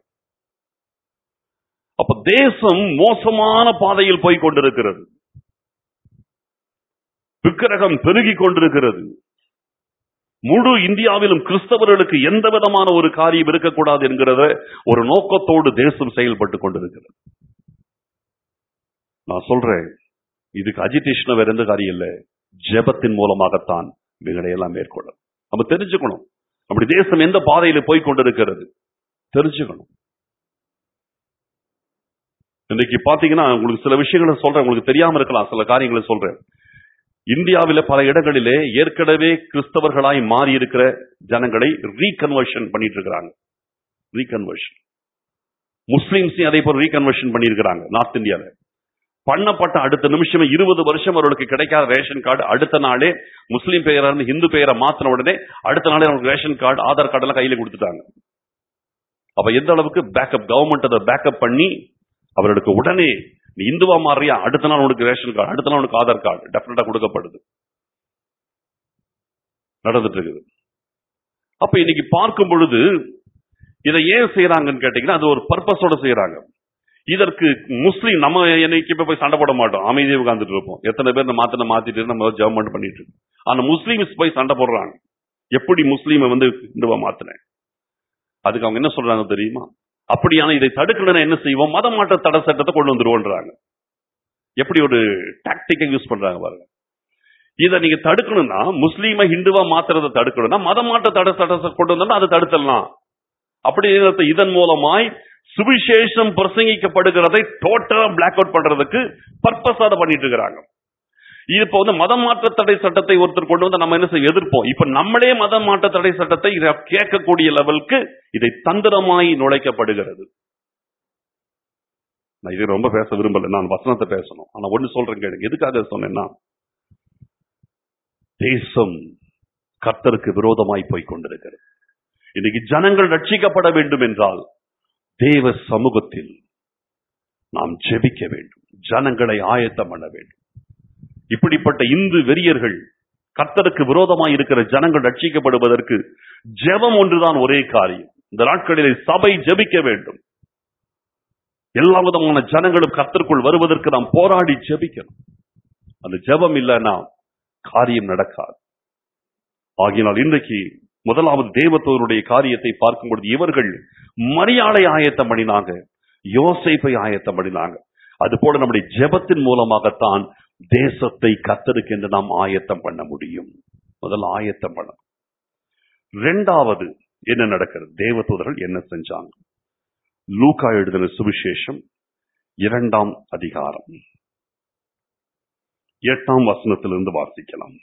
அப்ப தேசம் மோசமான பாதையில் போய் கொண்டிருக்கிறது விக்கிரகம் பெருகி கொண்டிருக்கிறது முழு இந்தியாவிலும் கிறிஸ்தவர்களுக்கு எந்த விதமான ஒரு காரியம் இருக்கக்கூடாது என்கிறத ஒரு நோக்கத்தோடு தேசம் செயல்பட்டு கொண்டிருக்கிறது நான் சொல்றேன் இதுக்கு அஜிடேஷன் வேற எந்த காரியம் இல்ல ஜெபத்தின் மூலமாகத்தான் இவைகளை எல்லாம் மேற்கொள்ளும் நம்ம தெரிஞ்சுக்கணும் நம்முடைய தேசம் எந்த பாதையில போய் கொண்டிருக்கிறது தெரிஞ்சுக்கணும் இன்னைக்கு பாத்தீங்கன்னா உங்களுக்கு சில விஷயங்களை சொல்றேன் உங்களுக்கு தெரியாம இருக்கலாம் சில காரியங்களை சொல்றேன் இந்தியாவில பல இடங்களிலே ஏற்கனவே கிறிஸ்தவர்களாய் மாறி இருக்கிற ஜனங்களை ரீகன்வர்ஷன் பண்ணிட்டு இருக்கிறாங்க ரீகன்வர்ஷன் முஸ்லிம்ஸையும் அதே போல ரீகன்வர்ஷன் பண்ணியிருக்கிறாங்க நார்த் இந்தியால பண்ணப்பட்ட அடுத்த நிமிஷமே இருபது வருஷம் அவர்களுக்கு கிடைக்காத ரேஷன் கார்டு அடுத்த நாளே முஸ்லீம் பெயரா இருந்து ஹிந்து பெயரை மாத்தின உடனே அடுத்த நாளே அவங்களுக்கு ரேஷன் கார்டு ஆதார் கார்டு எல்லாம் கையில கொடுத்துட்டாங்க அப்ப எந்த அளவுக்கு பேக்கப் கவர்மெண்ட் அதை பேக்கப் பண்ணி அவர்களுக்கு உடனே நீ இந்துவா மாறியா அடுத்த நாள் உனக்கு ரேஷன் கார்டு அடுத்த நாள் உனக்கு ஆதார் கார்டு டெஃபினட்டா கொடுக்கப்படுது நடந்துட்டு இருக்குது அப்ப இன்னைக்கு பார்க்கும் பொழுது இதை ஏன் செய்யறாங்கன்னு கேட்டீங்கன்னா அது ஒரு பர்பஸோட செய்யறாங்க இதற்கு முஸ்லீம் நம்ம என்னைக்கு இப்ப போய் சண்டை போட மாட்டோம் அமைதியை உட்கார்ந்துட்டு இருப்போம் எத்தனை பேர் இந்த மாத்தின மாத்திட்டு நம்ம ஜெபம் பண்ணிட்டு இருக்கோம் ஆனா முஸ்லீம்ஸ் போய் சண்டை போடுறாங்க எப்படி முஸ்லீமை வந்து இந்துவா மாத்தினேன் அதுக்கு அவங்க என்ன சொல்றாங்க தெரியுமா அப்படியான இதை தடுக்கணும்னா என்ன செய்வோம் மத மாற்ற தடை சட்டத்தை கொண்டு வந்துருவோன்றாங்க எப்படி ஒரு டாக்டிக்கை யூஸ் பண்றாங்க பாருங்க இதை நீங்க தடுக்கணும்னா முஸ்லீமை ஹிந்துவா மாத்துறதை தடுக்கணும்னா மத மாற்ற தடை சட்டத்தை கொண்டு வந்தோம்னா அதை தடுத்துடலாம் அப்படி இதன் மூலமாய் சுவிசேஷம் பிரசங்கிக்கப்படுகிறதை டோட்டலா பிளாக் அவுட் பண்றதுக்கு பர்பஸ் அதை பண்ணிட்டு இருக்கிறாங்க இது இப்ப வந்து மத மாற்ற தடை சட்டத்தை ஒருத்தர் கொண்டு வந்து நம்ம என்ன செய்ய எதிர்ப்போம் இப்ப நம்மளே மத மாற்ற தடை சட்டத்தை இதை கேட்கக்கூடிய லெவலுக்கு இதை தந்திரமாய் நுழைக்கப்படுகிறது நான் இது ரொம்ப பேச விரும்பல நான் வசனத்தை பேசணும் ஆனா ஒண்ணு சொல்றேன் கேளுங்க எதுக்காக சொன்னேன்னா தேசம் கர்த்தருக்கு விரோதமாய் போய் கொண்டிருக்கிறது இன்னைக்கு ஜனங்கள் ரட்சிக்கப்பட வேண்டும் என்றால் தேவ சமூகத்தில் நாம் ஜெபிக்க வேண்டும் ஜனங்களை ஆயத்தம் பண்ண வேண்டும் இப்படிப்பட்ட இந்து வெறியர்கள் கர்த்தருக்கு விரோதமாய் இருக்கிற ஜனங்கள் ரட்சிக்கப்படுவதற்கு ஜெபம் ஒன்றுதான் ஒரே காரியம் இந்த நாட்களிலே சபை ஜெபிக்க வேண்டும் எல்லா விதமான ஜனங்களும் கர்த்தருக்குள் வருவதற்கு நாம் போராடி ஜெபிக்கணும் அந்த ஜெபம் இல்லைன்னா காரியம் நடக்காது ஆகினால் இன்றைக்கு முதலாவது தேவத்தோருடைய காரியத்தை பார்க்கும் பொழுது இவர்கள் மரியாதை ஆயத்தம் பண்ணினாங்க யோசைப்பை ஆயத்தம் பண்ணினாங்க அது போல நம்முடைய ஜெபத்தின் மூலமாகத்தான் தேசத்தை கத்தருக்கு என்று நாம் ஆயத்தம் பண்ண முடியும் முதல்ல ஆயத்தம் பண்ண ரெண்டாவது என்ன நடக்கிறது தேவதூதர்கள் என்ன செஞ்சாங்க லூக்கா எழுதின சுவிசேஷம் இரண்டாம் அதிகாரம் எட்டாம் வசனத்திலிருந்து வாசிக்கலாம்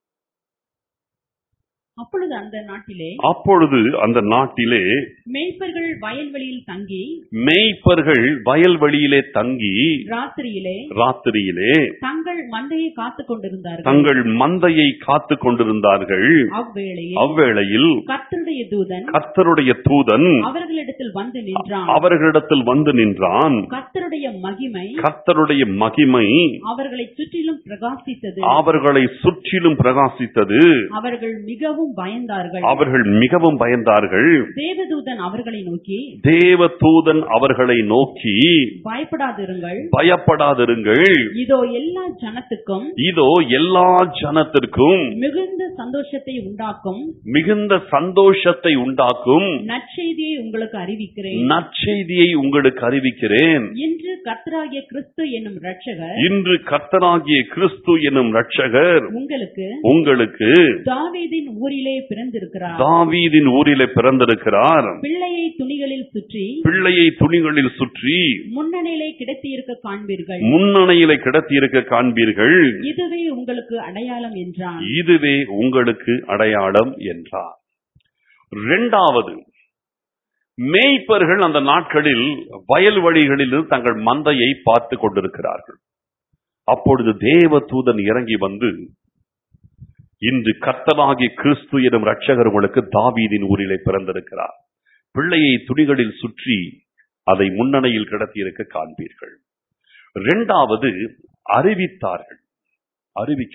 அப்பொழுது அந்த நாட்டிலே அப்பொழுது அந்த நாட்டிலே மேய்ப்பர்கள் வயல்வெளியில் தங்கி மேய்ப்பர்கள் வயல்வெளியிலே தங்கி ராத்திரியிலே ராத்திரியிலே தங்கள் மந்தையை காத்துக் கொண்டிருந்தார்கள் தங்கள் மந்தையை காத்து கொண்டிருந்தார்கள் அவ்வேளையில் அவ்வேளையில் கர்த்தருடைய தூதன் கர்த்தருடைய தூதன் அவர்களிடத்தில் வந்து நின்றான் அவர்களிடத்தில் வந்து நின்றான் கர்த்தருடைய மகிமை கர்த்தருடைய மகிமை அவர்களை சுற்றிலும் பிரகாசித்தது அவர்களை சுற்றிலும் பிரகாசித்தது அவர்கள் மிகவும் பயந்தார்கள் அவர்கள் மிகவும் பயந்தார்கள் தேவதூதன் அவர்களை நோக்கி தேவ தூதன் அவர்களை நோக்கி பயப்படாதிருங்கள் பயப்படாதிருங்கள் இதோ எல்லா ஜனத்துக்கும் இதோ எல்லா ஜனத்திற்கும் மிகுந்த சந்தோஷத்தை உண்டாக்கும் மிகுந்த சந்தோஷத்தை உண்டாக்கும் நற்செய்தியை உங்களுக்கு அறிவிக்கிறேன் நற்செய்தியை உங்களுக்கு அறிவிக்கிறேன் இன்று கர்த்தராகிய கிறிஸ்து என்னும் இரட்சகர் இன்று கர்த்தராகிய கிறிஸ்து என்னும் ரட்சகர் உங்களுக்கு உங்களுக்கு தாவீதின் ஊரிலே பிறந்திருக்கிறார் தாவீதின் ஊரிலே பிறந்திருக்கிறார் பிள்ளையை துணிகளில் சுற்றி பிள்ளையை துணிகளில் சுற்றி முன்னணியிலே கிடைத்திருக்க காண்பீர்கள் முன்னணையிலே கிடத்தியிருக்க காண்பீர்கள் இதுவே உங்களுக்கு அடையாளம் என்றான் இதுவே உங்களுக்கு அடையாளம் என்றார் இரண்டாவது மேய்ப்பர்கள் அந்த நாட்களில் வயல்வெளிகளில் தங்கள் மந்தையை பார்த்து கொண்டிருக்கிறார்கள் அப்பொழுது தேவ தூதன் இறங்கி வந்து இன்று கர்த்தனாகிய கிறிஸ்து எனும் ரட்சகர் உங்களுக்கு தாவீதின் ஊரிலே பிறந்திருக்கிறார் பிள்ளையை துணிகளில் சுற்றி அதை முன்னணையில் கிடத்தியிருக்க காண்பீர்கள் இரண்டாவது அறிவித்தார்கள் அறிவிக்க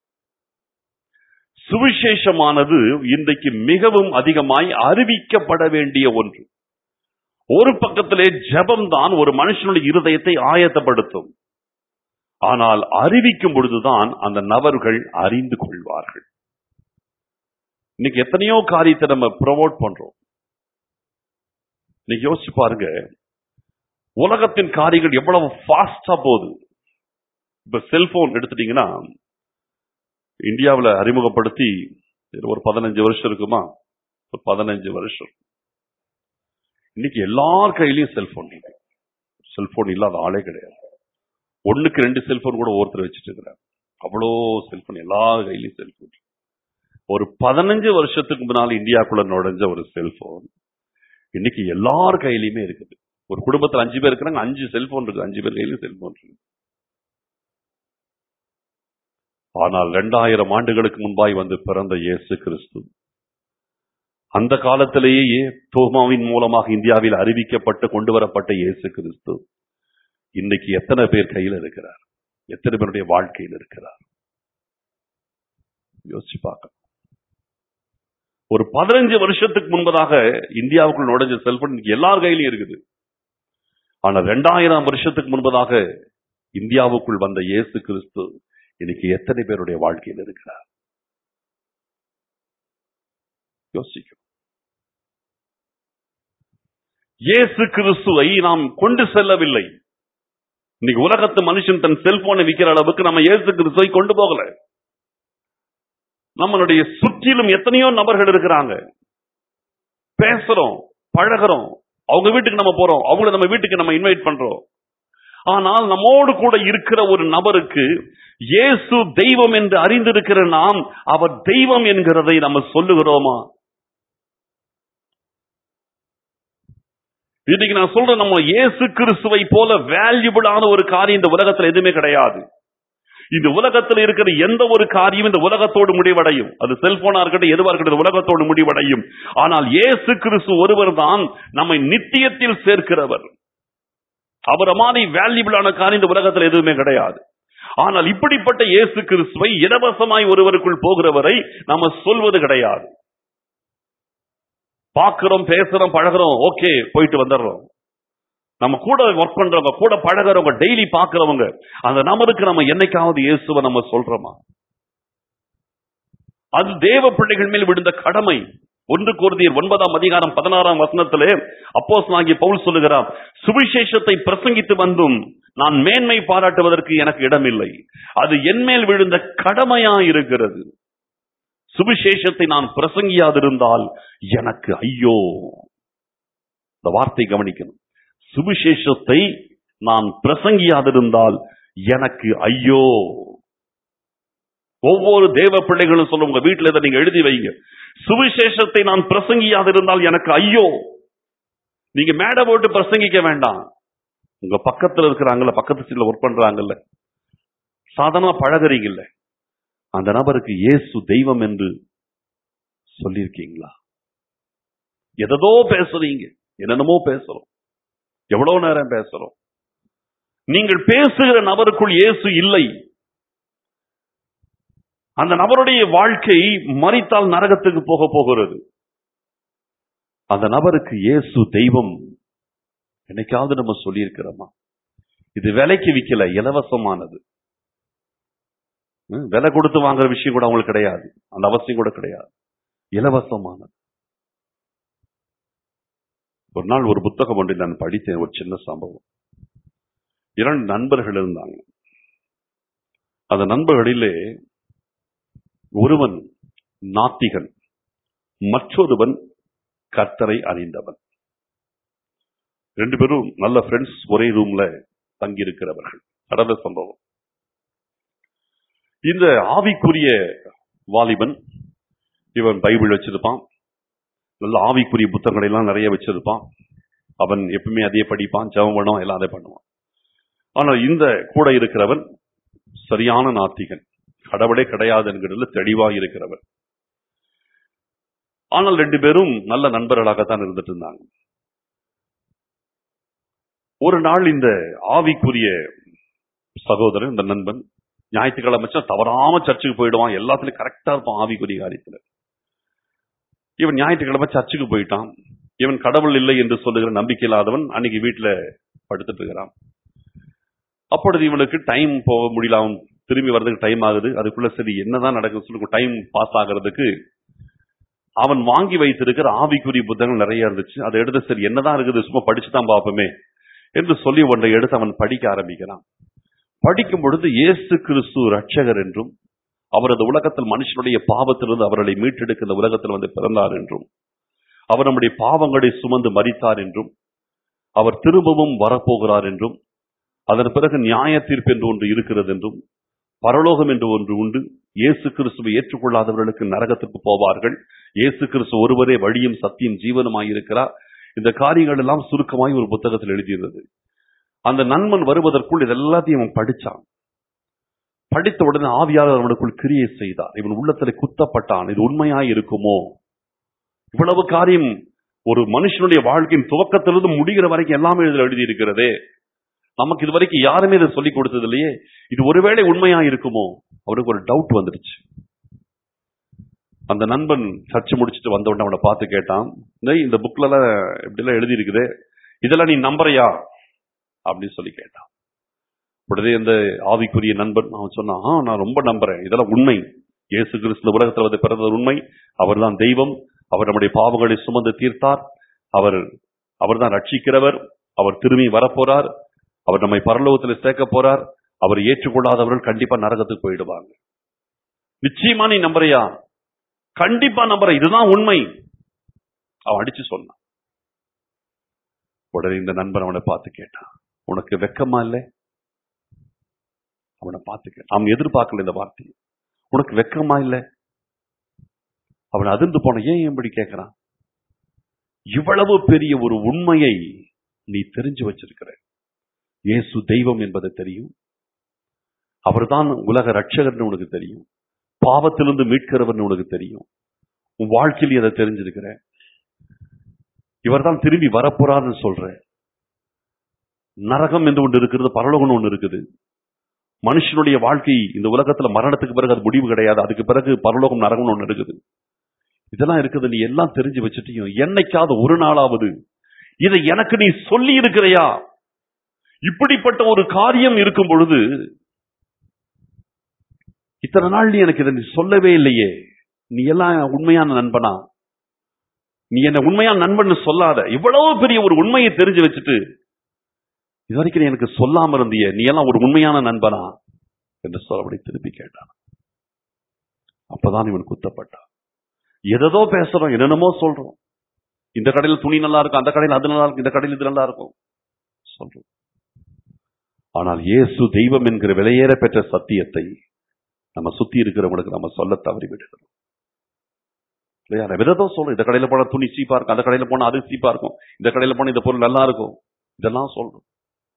சுவிசேஷமானது இன்றைக்கு மிகவும் அதிகமாய் அறிவிக்கப்பட வேண்டிய ஒன்று ஒரு பக்கத்திலே ஜெபம்தான் ஒரு மனுஷனுடைய இருதயத்தை ஆயத்தப்படுத்தும் ஆனால் அறிவிக்கும் பொழுதுதான் அந்த நபர்கள் அறிந்து கொள்வார்கள் இன்னைக்கு எத்தனையோ காரியத்தை நம்ம ப்ரொமோட் பண்றோம் இன்னைக்கு யோசிச்சு பாருங்க உலகத்தின் காரியங்கள் எவ்வளவு ஃபாஸ்டா போகுது இப்ப செல்போன் எடுத்துட்டீங்கன்னா இந்தியாவில் அறிமுகப்படுத்தி இது ஒரு பதினஞ்சு வருஷம் இருக்குமா ஒரு பதினஞ்சு வருஷம் இன்னைக்கு எல்லார் கையிலயும் செல்போன் இருக்கு செல்போன் இல்லாத ஆளே கிடையாது ஒண்ணுக்கு ரெண்டு செல்போன் கூட ஒருத்தர் வச்சுட்டு இருக்கிறார் அவ்வளோ செல்போன் எல்லா கையிலயும் செல்போன் ஒரு பதினஞ்சு வருஷத்துக்கு முன்னால் இந்தியாக்குள்ள நுழைஞ்ச ஒரு செல்போன் இன்னைக்கு எல்லார் கையிலயுமே இருக்குது ஒரு குடும்பத்துல அஞ்சு பேர் இருக்கிறாங்க அஞ்சு செல்போன் இருக்கு அஞ்சு பேர் கையிலும் செல்போன் இருக்கு ஆனால் இரண்டாயிரம் ஆண்டுகளுக்கு முன்பாய் வந்து பிறந்த இயேசு கிறிஸ்து அந்த காலத்திலேயே தோமாவின் மூலமாக இந்தியாவில் அறிவிக்கப்பட்டு கொண்டு வரப்பட்ட இயேசு கிறிஸ்து இன்னைக்கு எத்தனை பேர் கையில் இருக்கிறார் எத்தனை பேருடைய வாழ்க்கையில் இருக்கிறார் யோசிச்சு பார்க்க ஒரு பதினஞ்சு வருஷத்துக்கு முன்பதாக இந்தியாவுக்குள் நுழைஞ்ச செல்போன் இன்னைக்கு எல்லார் கையிலும் இருக்குது ஆனா ரெண்டாயிரம் வருஷத்துக்கு முன்பதாக இந்தியாவுக்குள் வந்த இயேசு கிறிஸ்து இன்னைக்கு எத்தனை பேருடைய வாழ்க்கையில் இருக்கிறார் யோசிக்கும் இயேசு கிறிஸ்துவை நாம் கொண்டு செல்லவில்லை இன்னைக்கு உலகத்து மனுஷன் தன் செல்போனை விற்கிற அளவுக்கு நம்ம இயேசு கிறிஸ்துவை கொண்டு போகல நம்மளுடைய சுற்றிலும் எத்தனையோ நபர்கள் இருக்கிறாங்க பேசுறோம் பழகுறோம் அவங்க வீட்டுக்கு நம்ம போறோம் அவங்கள நம்ம வீட்டுக்கு நம்ம இன்வைட் பண்றோம் ஆனால் நம்மோடு கூட இருக்கிற ஒரு நபருக்கு இயேசு தெய்வம் என்று அறிந்திருக்கிற நாம் அவர் தெய்வம் என்கிறதை நம்ம சொல்லுகிறோமா இன்னைக்கு நான் சொல்றேன் நம்ம இயேசு கிறிஸ்துவை போல வேல்யூபிளான ஒரு காரியம் இந்த உலகத்துல எதுவுமே கிடையாது இந்த உலகத்தில் இருக்கிற எந்த ஒரு காரியம் இந்த உலகத்தோடு முடிவடையும் அது செல்போனா இருக்கட்டும் எதுவா இருக்கட்டும் இந்த உலகத்தோடு முடிவடையும் ஆனால் இயேசு கிறிஸ்து ஒருவர் தான் நம்மை நித்தியத்தில் சேர்க்கிறவர் அவரை மாதிரி வேல்யூபிளான காரியம் இந்த உலகத்தில் எதுவுமே கிடையாது ஆனால் இப்படிப்பட்ட இயேசு கிறிஸ்துவை இலவசமாய் ஒருவருக்குள் போகிறவரை நம்ம சொல்வது கிடையாது பார்க்கிறோம் பேசுறோம் பழகுறோம் ஓகே போயிட்டு வந்துடுறோம் நம்ம கூட ஒர்க் பண்றவங்க கூட பழகுறவங்க டெய்லி பார்க்கிறவங்க அந்த நபருக்கு நம்ம என்னைக்காவது இயேசுவை நம்ம சொல்றோமா அது தேவ பிள்ளைகள் மேல் விழுந்த கடமை ஒன்று குருதியர் ஒன்பதாம் அதிகாரம் பதினாறாம் வசனத்திலே அப்போஸ் ஆகிய பவுல் சொல்லுகிறார் சுவிசேஷத்தை பிரசங்கித்து வந்தும் நான் மேன்மை பாராட்டுவதற்கு எனக்கு இடமில்லை அது என்மேல் விழுந்த கடமையா இருக்கிறது சுவிசேஷத்தை நான் பிரசங்கியாதிருந்தால் எனக்கு ஐயோ இந்த வார்த்தை கவனிக்கணும் சுவிசேஷத்தை நான் பிரசங்கியாதிருந்தால் எனக்கு ஐயோ ஒவ்வொரு தேவ பிள்ளைகளும் சொல்லும் உங்க வீட்டுல இதை நீங்க எழுதி வைங்க சுவிசேஷத்தை நான் பிரசங்கியாதிருந்தால் எனக்கு ஐயோ நீங்க மேடை போட்டு பிரசங்கிக்க வேண்டாம் உங்க பக்கத்துல இருக்கிறாங்கல்ல பக்கத்து சீட்ல ஒர்க் பண்றாங்கல்ல சாதாரணமா பழகுறீங்கல்ல அந்த நபருக்கு இயேசு தெய்வம் என்று சொல்லியிருக்கீங்களா எதோ பேசுறீங்க என்னென்னமோ பேசுறோம் எவ்வளவு நேரம் பேசுறோம் நீங்கள் பேசுகிற நபருக்குள் இயேசு இல்லை அந்த நபருடைய வாழ்க்கை மறித்தால் நரகத்துக்கு போக போகிறது அந்த நபருக்கு இயேசு தெய்வம் என்னைக்காவது நம்ம சொல்லியிருக்கிறோமா இது விலைக்கு விக்கல இலவசமானது ம், விலை கொடுத்து வாங்குற விஷயம் கூட அவங்களுக்கு கிடையாது அந்த அவசியம் கூட கிடையாது இலவசமானது ஒரு நாள் ஒரு புத்தகம் ஒன்றை நான் படித்தேன் ஒரு சின்ன சம்பவம் இரண்டு நண்பர்கள் இருந்தாங்க அந்த நண்பர்களிலே ஒருவன் நாத்திகன் மற்றொருவன் கர்த்தரை அறிந்தவன் ரெண்டு பேரும் நல்ல ஃப்ரெண்ட்ஸ் ஒரே ரூம்ல தங்கி இருக்கிறவர்கள் நடந்த சம்பவம் இந்த ஆவிக்குரிய வாலிபன் இவன் பைபிள் வச்சிருப்பான் நல்ல ஆவிக்குரிய புத்தகங்களை எல்லாம் நிறைய வச்சிருப்பான் அவன் எப்பவுமே அதையே படிப்பான் ஜெபம் பண்ணுவான் எல்லாம் அதை பண்ணுவான் ஆனால் இந்த கூட இருக்கிறவன் சரியான நாத்திகன் கடவுளே கிடையாது என்கிறதுல தெளிவாக இருக்கிறவன் ஆனால் ரெண்டு பேரும் நல்ல நண்பர்களாகத்தான் இருந்துட்டு இருந்தாங்க ஒரு நாள் இந்த ஆவிக்குரிய சகோதரன் இந்த நண்பன் ஞாயிற்றுக்கிழமை வச்சா தவறாம சர்ச்சுக்கு போயிடுவான் எல்லாத்துலயும் கரெக்டா இருப்பான் ஆவிக்குரிய காரியத்துல இவன் ஞாயிற்றுக்கிழமை சர்ச்சுக்கு போயிட்டான் இவன் கடவுள் இல்லை என்று சொல்லுகிற நம்பிக்கை இல்லாதவன் அன்னைக்கு வீட்டுல படுத்துட்டு இருக்கிறான் அப்பொழுது இவனுக்கு டைம் போக முடியல அவன் திரும்பி வர்றதுக்கு டைம் ஆகுது அதுக்குள்ள சரி என்னதான் நடக்குது சொல்லி டைம் பாஸ் ஆகிறதுக்கு அவன் வாங்கி வைத்திருக்கிற ஆவிக்குரிய புத்தகங்கள் நிறைய இருந்துச்சு அதை எடுத்து சரி என்னதான் இருக்குது சும்மா படிச்சுதான் பார்ப்போமே என்று சொல்லி ஒன்றை எடுத்து அவன் படிக்க ஆரம்பிக்கிறான் படிக்கும் பொழுது இயேசு கிறிஸ்து ரட்சகர் என்றும் அவரது உலகத்தில் மனுஷனுடைய பாவத்திலிருந்து அவர்களை மீட்டெடுக்க இந்த உலகத்தில் வந்து பிறந்தார் என்றும் அவர் நம்முடைய பாவங்களை சுமந்து மரித்தார் என்றும் அவர் திரும்பவும் வரப்போகிறார் என்றும் அதன் பிறகு நியாய தீர்ப்பு என்று ஒன்று இருக்கிறது என்றும் பரலோகம் என்று ஒன்று உண்டு இயேசு கிறிஸ்துவை ஏற்றுக்கொள்ளாதவர்களுக்கு நரகத்துக்கு போவார்கள் இயேசு கிறிஸ்து ஒருவரே வழியும் சத்தியம் ஜீவனுமாயிருக்கிறார் இந்த காரியங்கள் எல்லாம் சுருக்கமாய் ஒரு புத்தகத்தில் எழுதியிருந்தது அந்த நண்பன் வருவதற்குள் இதெல்லாத்தையும் அவன் படிச்சான் படித்த உடனே ஆவியாளர் அவனுக்குள் கிரியை செய்தார் இவன் உள்ளத்துல குத்தப்பட்டான் இது உண்மையாய் இருக்குமோ இவ்வளவு காரியம் ஒரு மனுஷனுடைய வாழ்க்கையின் துவக்கத்திலிருந்து முடிகிற வரைக்கும் எல்லாமே இதில் எழுதி இருக்கிறதே நமக்கு இது வரைக்கும் யாருமே இதை சொல்லி கொடுத்தது இல்லையே இது ஒருவேளை உண்மையா இருக்குமோ அவனுக்கு ஒரு டவுட் வந்துடுச்சு அந்த நண்பன் சர்ச் முடிச்சுட்டு வந்த உடனே அவனை பார்த்து கேட்டான் "டேய், இந்த புக்ல எல்லாம் இப்படி எல்லாம் எழுதி இருக்குது இதெல்லாம் நீ நம்புறியா அப்படின்னு சொல்லி கேட்டான் உடனே இந்த ஆவிக்குரிய நண்பன் அவன் சொன்னான் "ஆ, நான் ரொம்ப நம்புறேன் இதெல்லாம் உண்மை இயேசு கிறிஸ்து இந்த உலகத்தில் வந்து பிறந்தது உண்மை அவர்தான் தெய்வம் அவர் நம்முடைய பாவங்களை சுமந்து தீர்த்தார் அவர் அவர்தான் ரட்சிக்கிறவர் அவர் திரும்பி வரப்போறார் அவர் நம்மை பரலோகத்தில் சேர்க்க போறார் அவர் ஏற்றுக்கொள்ளாதவர்கள் கண்டிப்பா நரகத்துக்கு போயிடுவாங்க நிச்சயமா நீ நம்புறியா கண்டிப்பா நம்புற இதுதான் உண்மை அவன் அடிச்சு சொன்னான் உடனே இந்த நண்பன் அவனை பார்த்து கேட்டான் உனக்கு வெக்கமா இல்லை அவனை பார்த்து கேட்டான் அவன் எதிர்பார்க்கல இந்த வார்த்தையை உனக்கு வெக்கமா இல்லை அவன் அதிர்ந்து போன ஏன் இப்படி கேட்கிறான் இவ்வளவு பெரிய ஒரு உண்மையை நீ தெரிஞ்சு வச்சிருக்கிற இயேசு தெய்வம் என்பது தெரியும் அவர்தான் உலக ரட்சகர்னு உனக்கு தெரியும் பாவத்திலிருந்து மீட்கிறவர்னு உனக்கு தெரியும் உன் வாழ்க்கையில் அதை தெரிஞ்சிருக்கிற இவர்தான் திரும்பி வரப்போறார்னு சொல்ற நரகம் என்று ஒன்று இருக்கிறது பரலோகம்னு ஒன்று இருக்குது மனுஷனுடைய வாழ்க்கை இந்த உலகத்துல மரணத்துக்கு பிறகு அது முடிவு கிடையாது அதுக்கு பிறகு பரலோகம் நரகம்னு ஒன்று இருக்குது இதெல்லாம் இருக்குது நீ எல்லாம் தெரிஞ்சு வச்சுட்டியும் என்னைக்காவது ஒரு நாளாவது இதை எனக்கு நீ சொல்லி இருக்கிறையா இப்படிப்பட்ட ஒரு காரியம் இருக்கும் பொழுது இத்தனை நாள் நீ எனக்கு இதை நீ சொல்லவே இல்லையே நீ எல்லாம் உண்மையான நண்பனா நீ என்ன உண்மையான நண்பன் சொல்லாத இவ்வளவு பெரிய ஒரு உண்மையை தெரிஞ்சு வச்சுட்டு இது வரைக்கும் நீ எனக்கு சொல்லாம இருந்தியே நீ எல்லாம் ஒரு உண்மையான நண்பனா என்று சொல்லபடி திருப்பி கேட்டான் அப்பதான் இவன் குத்தப்பட்டான் எதோ பேசுறோம் என்னென்னமோ சொல்றோம் இந்த கடையில் துணி நல்லா இருக்கும் அந்த கடையில் அது நல்லா இருக்கும் இந்த கடையில் இது நல்லா இருக்கும் சொல்றோம் ஆனால் இயேசு தெய்வம் என்கிற விலையேற பெற்ற சத்தியத்தை நம்ம சுத்தி இருக்கிறவங்களுக்கு நம்ம சொல்ல தவறி விடுகிறோம் இல்லையா நம்ம எதோ சொல்றோம் இந்த கடையில போனா துணி சீப்பா இருக்கும் அந்த கடையில போனா அது சீப்பா இருக்கும் இந்த கடையில போனா இந்த பொருள் நல்லா இருக்கும் இதெல்லாம் சொல்றோம்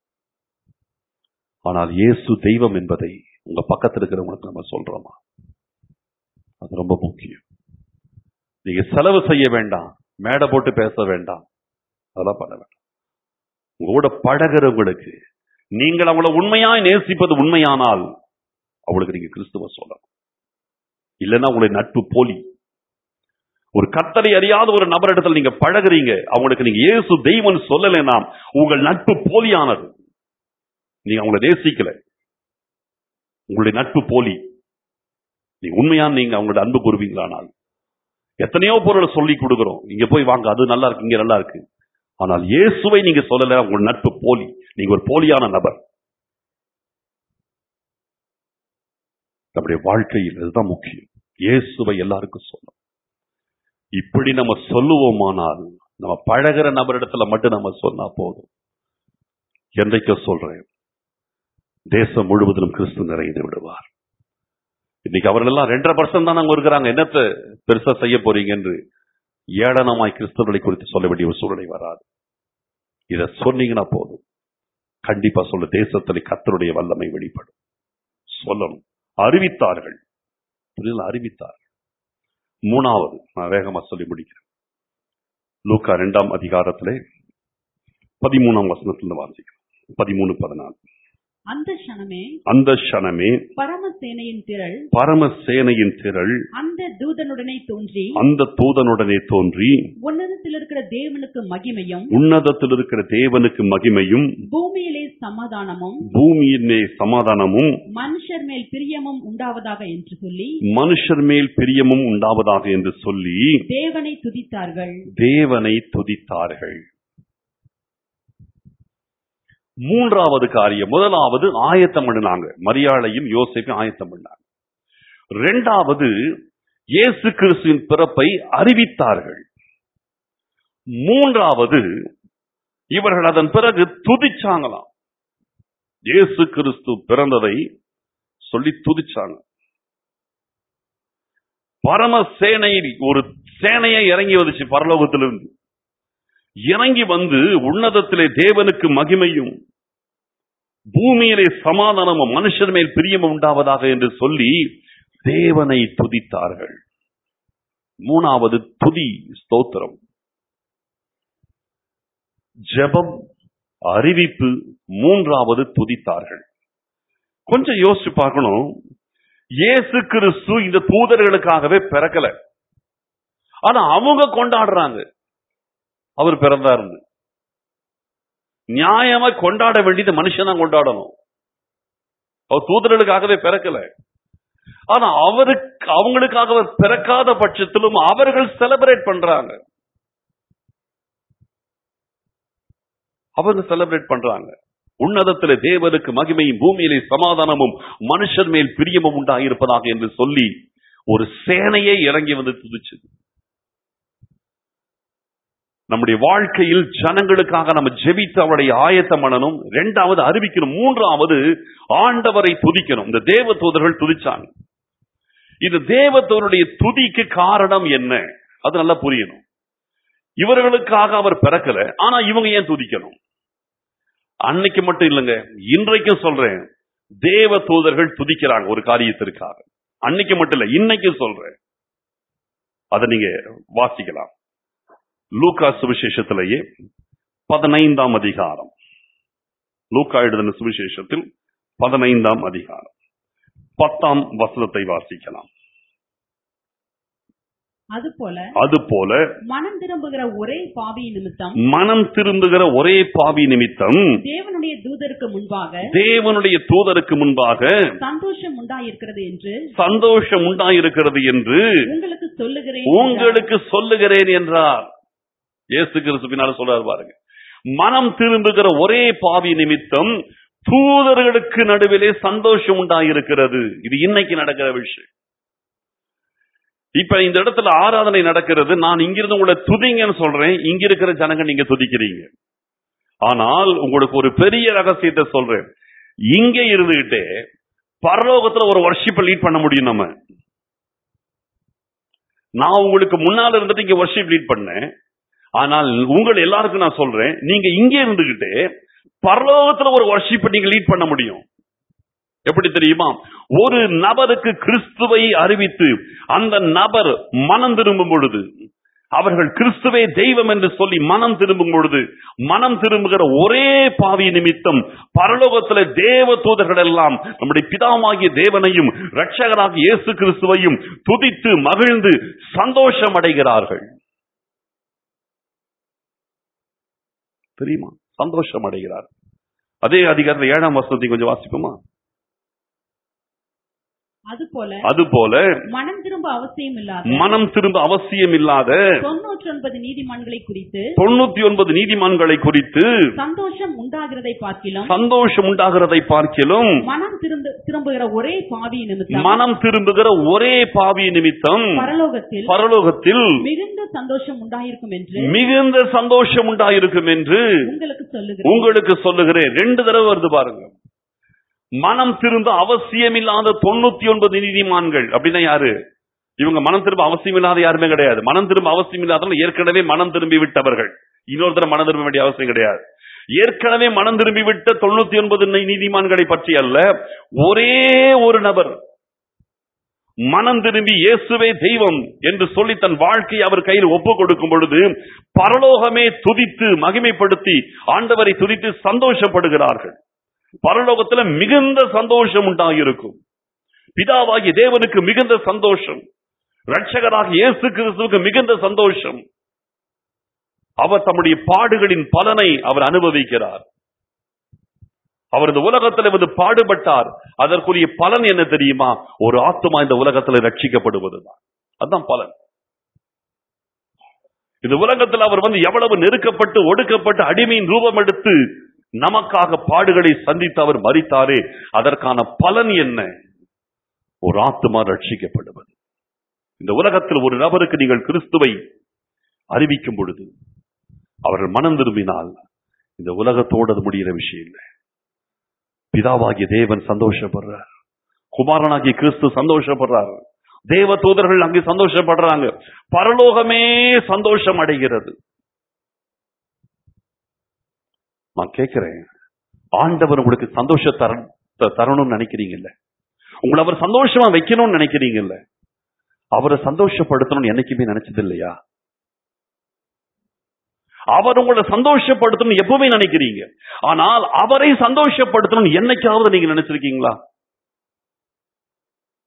ஆனால் இயேசு தெய்வம் என்பதை உங்க பக்கத்துல இருக்கிறவங்களுக்கு நம்ம சொல்றோமா அது ரொம்ப முக்கியம் நீங்க செலவு செய்ய வேண்டாம் மேடை போட்டு பேச வேண்டாம் அதெல்லாம் பண்ண வேண்டாம் உங்களோட பழகிறவங்களுக்கு நீங்கள் அவங்கள உண்மையாய் நேசிப்பது உண்மையானால் அவங்களுக்கு நீங்க கிறிஸ்துவ சொல்லணும் இல்லைன்னா உங்களுடைய நட்பு போலி ஒரு கத்தலை அறியாத ஒரு நபரிடத்தில் நீங்க பழகுறீங்க அவங்களுக்கு நீங்க இயேசு தெய்வம் சொல்லலைன்னா உங்கள் நட்பு போலியானது நீங்க அவங்கள நேசிக்கல உங்களுடைய நட்பு போலி நீங்க உண்மையான நீங்க அவங்களோட அன்பு கூறுவீங்களானால் எத்தனையோ பொருளை சொல்லி கொடுக்குறோம் இங்க போய் வாங்க அது நல்லா இருக்கு இங்க நல்லா இருக்கு ஆனால் இயேசுவை நீங்க சொல்லல உங்கள் நட்பு போலி நீங்க ஒரு போலியான நபர் நம்முடைய வாழ்க்கையில் இதுதான் முக்கியம் இயேசுவை எல்லாருக்கும் சொல்லணும் இப்படி நம்ம சொல்லுவோமானால் நம்ம பழகிற நபரிடத்துல மட்டும் நம்ம சொன்னா போதும் என்றைக்க சொல்றேன் தேசம் முழுவதிலும் கிறிஸ்து நிறைந்து விடுவார் இன்னைக்கு அவர்கள் எல்லாம் ரெண்டரை பர்சன்ட் தான் அங்க இருக்கிறாங்க என்னத்தை பெருசா செய்ய போறீங்க என்று ஏளனமாய் கிறிஸ்தவர்களை குறித்து சொல்ல வேண்டிய ஒரு சூழ்நிலை வராது இத சொன்னீங்கன்னா போதும் கண்டிப்பா சொல்ல தேசத்தில் கத்தருடைய வல்லமை வெளிப்படும் சொல்லணும் அறிவித்தார்கள் புரியல அறிவித்தார்கள் மூணாவது நான் வேகமா சொல்லி முடிக்கிறேன் லூக்கா இரண்டாம் அதிகாரத்திலே பதிமூணாம் வசனத்திலிருந்து வாசிக்கிறேன் பதிமூணு பதினாலு அந்த க்ஷணமே அந்த க்ஷணமே பரமசேனையின் திரள் பரமசேனையின் திரள் அந்த தூதனுடனே தோன்றி அந்த தூதனுடனே தோன்றி உன்னதத்தில் இருக்கிற தேவனுக்கு மகிமையும் உன்னதத்தில் இருக்கிற தேவனுக்கு மகிமையும் பூமியிலே சமாதானமும் பூமியிலே சமாதானமும் மனுஷர் மேல் பிரியமும் உண்டாவதாக என்று சொல்லி மனுஷர் மேல் பிரியமும் உண்டாவதாக என்று சொல்லி தேவனை துதித்தார்கள் தேவனை துதித்தார்கள் மூன்றாவது காரியம் முதலாவது ஆயத்தம் பண்ணினாங்க மரியாளையும் யோசிப்பையும் ஆயத்தம் பண்ணாங்க இரண்டாவது இயேசு கிறிஸ்துவின் பிறப்பை அறிவித்தார்கள் மூன்றாவது இவர்கள் அதன் பிறகு துதிச்சாங்களாம் இயேசு கிறிஸ்து பிறந்ததை சொல்லி துதிச்சாங்க பரம சேனையில் ஒரு சேனையை இறங்கி வந்துச்சு பரலோகத்திலிருந்து இறங்கி வந்து உன்னதத்திலே தேவனுக்கு மகிமையும் பூமியிலே சமாதானமும் மனுஷர் மேல் பிரியமும் உண்டாவதாக என்று சொல்லி தேவனை துதித்தார்கள் மூணாவது துதி ஸ்தோத்திரம் ஜெபம் அறிவிப்பு மூன்றாவது துதித்தார்கள் கொஞ்சம் யோசிச்சு பார்க்கணும் இயேசு கிறிஸ்து இந்த தூதர்களுக்காகவே பிறக்கல ஆனா அவங்க கொண்டாடுறாங்க அவர் பிறந்தாருன்னு நியாயமா கொண்டாட வேண்டியது மனுஷன் தான் கொண்டாடணும் அவர் தூதர்களுக்காகவே பிறக்கல ஆனா அவருக்கு அவங்களுக்காக அவர் பிறக்காத பட்சத்திலும் அவர்கள் செலிப்ரேட் பண்றாங்க அவங்க செலிப்ரேட் பண்றாங்க உன்னதத்திலே தேவனுக்கு மகிமையும் பூமியிலே சமாதானமும் மனுஷர் மேல் பிரியமும் உண்டாயிருப்பதாக என்று சொல்லி ஒரு சேனையே இறங்கி வந்து துதிச்சது நம்முடைய வாழ்க்கையில் ஜனங்களுக்காக நம்ம ஜெபித்து அவருடைய ஆயத்தம் பண்ணணும் இரண்டாவது அறிவிக்கணும் மூன்றாவது ஆண்டவரை துதிக்கணும் இந்த தேவ தூதர்கள் துதிச்சாங்க இந்த தேவத்தோருடைய துதிக்கு காரணம் என்ன அது நல்லா புரியணும் இவர்களுக்காக அவர் பிறக்கல ஆனா இவங்க ஏன் துதிக்கணும் அன்னைக்கு மட்டும் இல்லைங்க இன்றைக்கும் சொல்றேன் தேவ தூதர்கள் துதிக்கிறாங்க ஒரு காரியத்திற்காக அன்னைக்கு மட்டும் இல்ல இன்னைக்கும் சொல்றேன் அதை நீங்க வாசிக்கலாம் லூக்கா சுவிசேஷத்திலேயே பதினைந்தாம் அதிகாரம் லூக்கா எழுதின சுவிசேஷத்தில் பதினைந்தாம் அதிகாரம் பத்தாம் வசனத்தை வாசிக்கலாம் அதுபோல அதுபோல மனம் திரும்புகிற ஒரே பாவி நிமித்தம் மனம் திரும்புகிற ஒரே பாவி நிமித்தம் தேவனுடைய தூதருக்கு முன்பாக தேவனுடைய தூதருக்கு முன்பாக சந்தோஷம் உண்டாயிருக்கிறது என்று சந்தோஷம் உண்டாயிருக்கிறது என்று உங்களுக்கு சொல்லுகிறேன் உங்களுக்கு சொல்லுகிறேன் என்றார் இயேசு கிறிஸ்து பின்னால சொல்றாரு பாருங்க மனம் திரும்புகிற ஒரே பாவி நிமித்தம் தூதர்களுக்கு நடுவிலே சந்தோஷம் உண்டாயிருக்கிறது இது இன்னைக்கு நடக்கிற விஷயம் இப்ப இந்த இடத்துல ஆராதனை நடக்கிறது நான் இங்கிருந்து உங்களை துதிங்கன்னு சொல்றேன் இங்க இருக்கிற ஜனங்க நீங்க துதிக்கிறீங்க ஆனால் உங்களுக்கு ஒரு பெரிய ரகசியத்தை சொல்றேன் இங்க இருந்துகிட்டே பரலோகத்துல ஒரு வர்ஷிப்பை லீட் பண்ண முடியும் நம்ம நான் உங்களுக்கு முன்னால இருந்துட்டு இங்க வர்ஷிப் லீட் பண்ணேன் ஆனால் உங்கள் எல்லாருக்கும் நான் சொல்றேன் நீங்க இங்க இருந்துகிட்டு பரலோகத்துல ஒரு வர்ஷிப்பை நீங்க லீட் பண்ண முடியும் எப்படி தெரியுமா ஒரு நபருக்கு கிறிஸ்துவை அறிவித்து அந்த நபர் மனம் திரும்பும் பொழுது அவர்கள் கிறிஸ்துவே தெய்வம் என்று சொல்லி மனம் திரும்பும் பொழுது மனம் திரும்புகிற ஒரே பாவி நிமித்தம் பரலோகத்திலே தேவ தூதர்கள் எல்லாம் நம்முடைய பிதாவாகிய தேவனையும் இரட்சகராகிய இயேசு கிறிஸ்துவையும் துதித்து மகிழ்ந்து சந்தோஷம் அடைகிறார்கள் தெரியுமா சந்தோஷம் அடைகிறார் அதே அதிகாரத்தில் ஏழாம் வசனத்தை கொஞ்சம் வாசிப்போமா அதுபோல அதுபோல மனம் திரும்ப அவசியம் இல்லாத மனம் திரும்ப அவசியம் இல்லாத தொன்னூற்றி ஒன்பது நீதிமான்களை குறித்து தொண்ணூத்தி ஒன்பது நீதிமான்களை குறித்து சந்தோஷம் உண்டாகிறதை பார்க்கிலும் சந்தோஷம் உண்டாகிறதை பார்க்கிலும் மனம் திருந்து திரும்புகிற ஒரே பாவி நிமித்தம் மனம் திரும்புகிற ஒரே பாவி நிமித்தம் பரலோகத்தில் பரலோகத்தில் மிகுந்த சந்தோஷம் உண்டாயிருக்கும் என்று மிகுந்த சந்தோஷம் உண்டாயிருக்கும் என்று உங்களுக்கு சொல்லுகிறேன் உங்களுக்கு சொல்லுகிறேன் ரெண்டு தடவை வருது பாருங்க மனம் திரும்ப அவசியமில்லாத தொண்ணூத்தி ஒன்பது நீதிமான்கள் அப்படின்னா யாரு இவங்க மனம் திரும்ப அவசியம் இல்லாத யாருமே கிடையாது மனம் திரும்ப அவசியம் இல்லாதவங்க ஏற்கனவே மனம் திரும்பி விட்டவர்கள் இன்னொருத்தர் மனம் திரும்ப வேண்டிய அவசியம் கிடையாது ஏற்கனவே மனம் திரும்பி விட்ட தொண்ணூத்தி ஒன்பது நீதிமான்களை பற்றி அல்ல ஒரே ஒரு நபர் மனம் திரும்பி இயேசுவே தெய்வம் என்று சொல்லி தன் வாழ்க்கையை அவர் கையில் ஒப்பு கொடுக்கும் பொழுது பரலோகமே துதித்து மகிமைப்படுத்தி ஆண்டவரை துதித்து சந்தோஷப்படுகிறார்கள் பரலோகத்துல மிகுந்த சந்தோஷம் உண்டாகிருக்கும் பிதாவாகிய தேவனுக்கு மிகுந்த சந்தோஷம் ரட்சகராகிய இயேசு கிறிஸ்துவுக்கு மிகுந்த சந்தோஷம் அவர் தம்முடைய பாடுகளின் பலனை அவர் அனுபவிக்கிறார் அவர் இந்த உலகத்தில் வந்து பாடுபட்டார் அதற்குரிய பலன் என்ன தெரியுமா ஒரு ஆத்மா இந்த உலகத்தில் ரட்சிக்கப்படுவதுதான் அதுதான் பலன் இந்த உலகத்தில் அவர் வந்து எவ்வளவு நெருக்கப்பட்டு ஒடுக்கப்பட்டு அடிமையின் ரூபம் எடுத்து நமக்காக பாடுகளை சந்தித்து அவர் மறித்தாரே அதற்கான பலன் என்ன ஒரு ஆத்மா ரட்சிக்கப்படுவது இந்த உலகத்தில் ஒரு நபருக்கு நீங்கள் கிறிஸ்துவை அறிவிக்கும் பொழுது அவர்கள் மனம் திரும்பினால் இந்த உலகத்தோடு அது முடிகிற விஷயம் இல்லை பிதாவாகிய தேவன் சந்தோஷப்படுறார் குமாரனாகிய கிறிஸ்து சந்தோஷப்படுறார் தேவ தூதர்கள் அங்கே சந்தோஷப்படுறாங்க பரலோகமே சந்தோஷம் அடைகிறது நான் கேட்கிறேன் ஆண்டவர் உங்களுக்கு சந்தோஷ தர த- தரணும்னு நினைக்கிறீங்கல்ல உங்களை அவர் சந்தோஷமா வைக்கணும்னு நினைக்கிறீங்கல்ல அவரை சந்தோஷப்படுத்தணும்னு என்னைக்குமே நினைச்சது இல்லையா அவர் உங்களை சந்தோஷப்படுத்தணும் எப்பவுமே நினைக்கிறீங்க ஆனால் அவரை சந்தோஷப்படுத்தணும் என்னைக்காவது நீங்க நினைச்சிருக்கீங்களா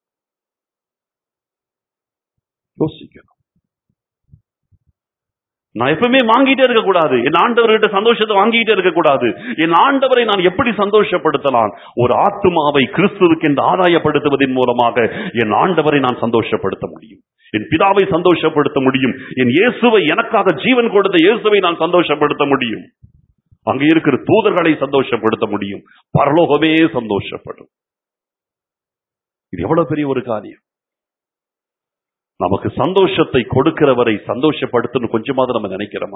யோசிக்கணும் நான் எப்பவுமே வாங்கிட்டே இருக்க கூடாது என் ஆண்டவர்கிட்ட சந்தோஷத்தை வாங்கிட்டே இருக்க கூடாது என் ஆண்டவரை நான் எப்படி சந்தோஷப்படுத்தலாம் ஒரு ஆத்துமாவை கிறிஸ்துவுக்கு என்று ஆதாயப்படுத்துவதன் மூலமாக என் ஆண்டவரை நான் சந்தோஷப்படுத்த முடியும் என் பிதாவை சந்தோஷப்படுத்த முடியும் என் இயேசுவை எனக்காக ஜீவன் கொடுத்த இயேசுவை நான் சந்தோஷப்படுத்த முடியும் அங்க இருக்கிற தூதர்களை சந்தோஷப்படுத்த முடியும் பரலோகமே சந்தோஷப்படும் இது எவ்வளவு பெரிய ஒரு காரியம் நமக்கு சந்தோஷத்தை கொடுக்கிறவரை சந்தோஷப்படுத்தணும் கொஞ்சமாவது நம்ம நினைக்கிறோமா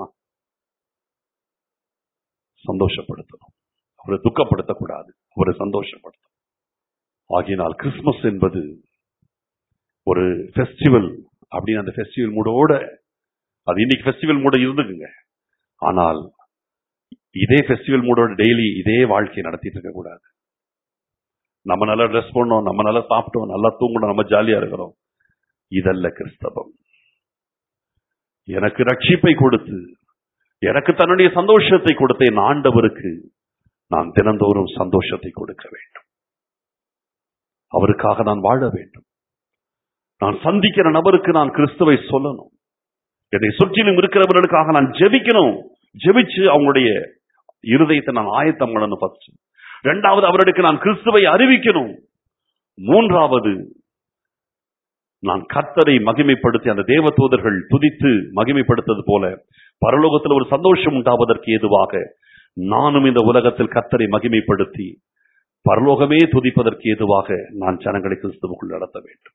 சந்தோஷப்படுத்தணும் அவரை துக்கப்படுத்தக்கூடாது அவரை சந்தோஷப்படுத்தணும் ஆகியனால் கிறிஸ்துமஸ் என்பது ஒரு ஃபெஸ்டிவல் அப்படின்னு அந்த ஃபெஸ்டிவல் மூடோட அது இன்னைக்கு ஃபெஸ்டிவல் மூட இருந்துக்குங்க ஆனால் இதே ஃபெஸ்டிவல் மூடோட டெய்லி இதே வாழ்க்கையை நடத்திட்டு இருக்க கூடாது நம்ம நல்லா ட்ரெஸ் பண்ணோம் நம்ம நல்லா சாப்பிட்டோம் நல்லா தூங்கணும் நம்ம ஜாலியா இருக்கிறோம் இதல்ல கிறிஸ்தவம் எனக்கு ரட்சிப்பை கொடுத்து எனக்கு தன்னுடைய சந்தோஷத்தை கொடுத்த என் ஆண்டவருக்கு நான் தினந்தோறும் சந்தோஷத்தை கொடுக்க வேண்டும் அவருக்காக நான் வாழ வேண்டும் நான் சந்திக்கிற நபருக்கு நான் கிறிஸ்துவை சொல்லணும் என்னை சுற்றிலும் இருக்கிறவர்களுக்காக நான் ஜெபிக்கணும் ஜெபிச்சு அவங்களுடைய இருதயத்தை நான் ஆயத்தம் பண்ணணும் ஃபர்ஸ்ட் இரண்டாவது அவர்களுக்கு நான் கிறிஸ்துவை அறிவிக்கணும் மூன்றாவது நான் கர்த்தரை மகிமைப்படுத்தி அந்த தேவ தூதர்கள் துதித்து மகிமைப்படுத்தது போல பரலோகத்தில் ஒரு சந்தோஷம் உண்டாவதற்கு ஏதுவாக நானும் இந்த உலகத்தில் கர்த்தரை மகிமைப்படுத்தி பரலோகமே துதிப்பதற்கு ஏதுவாக நான் ஜனங்களை கிறிஸ்துவுக்குள் நடத்த வேண்டும்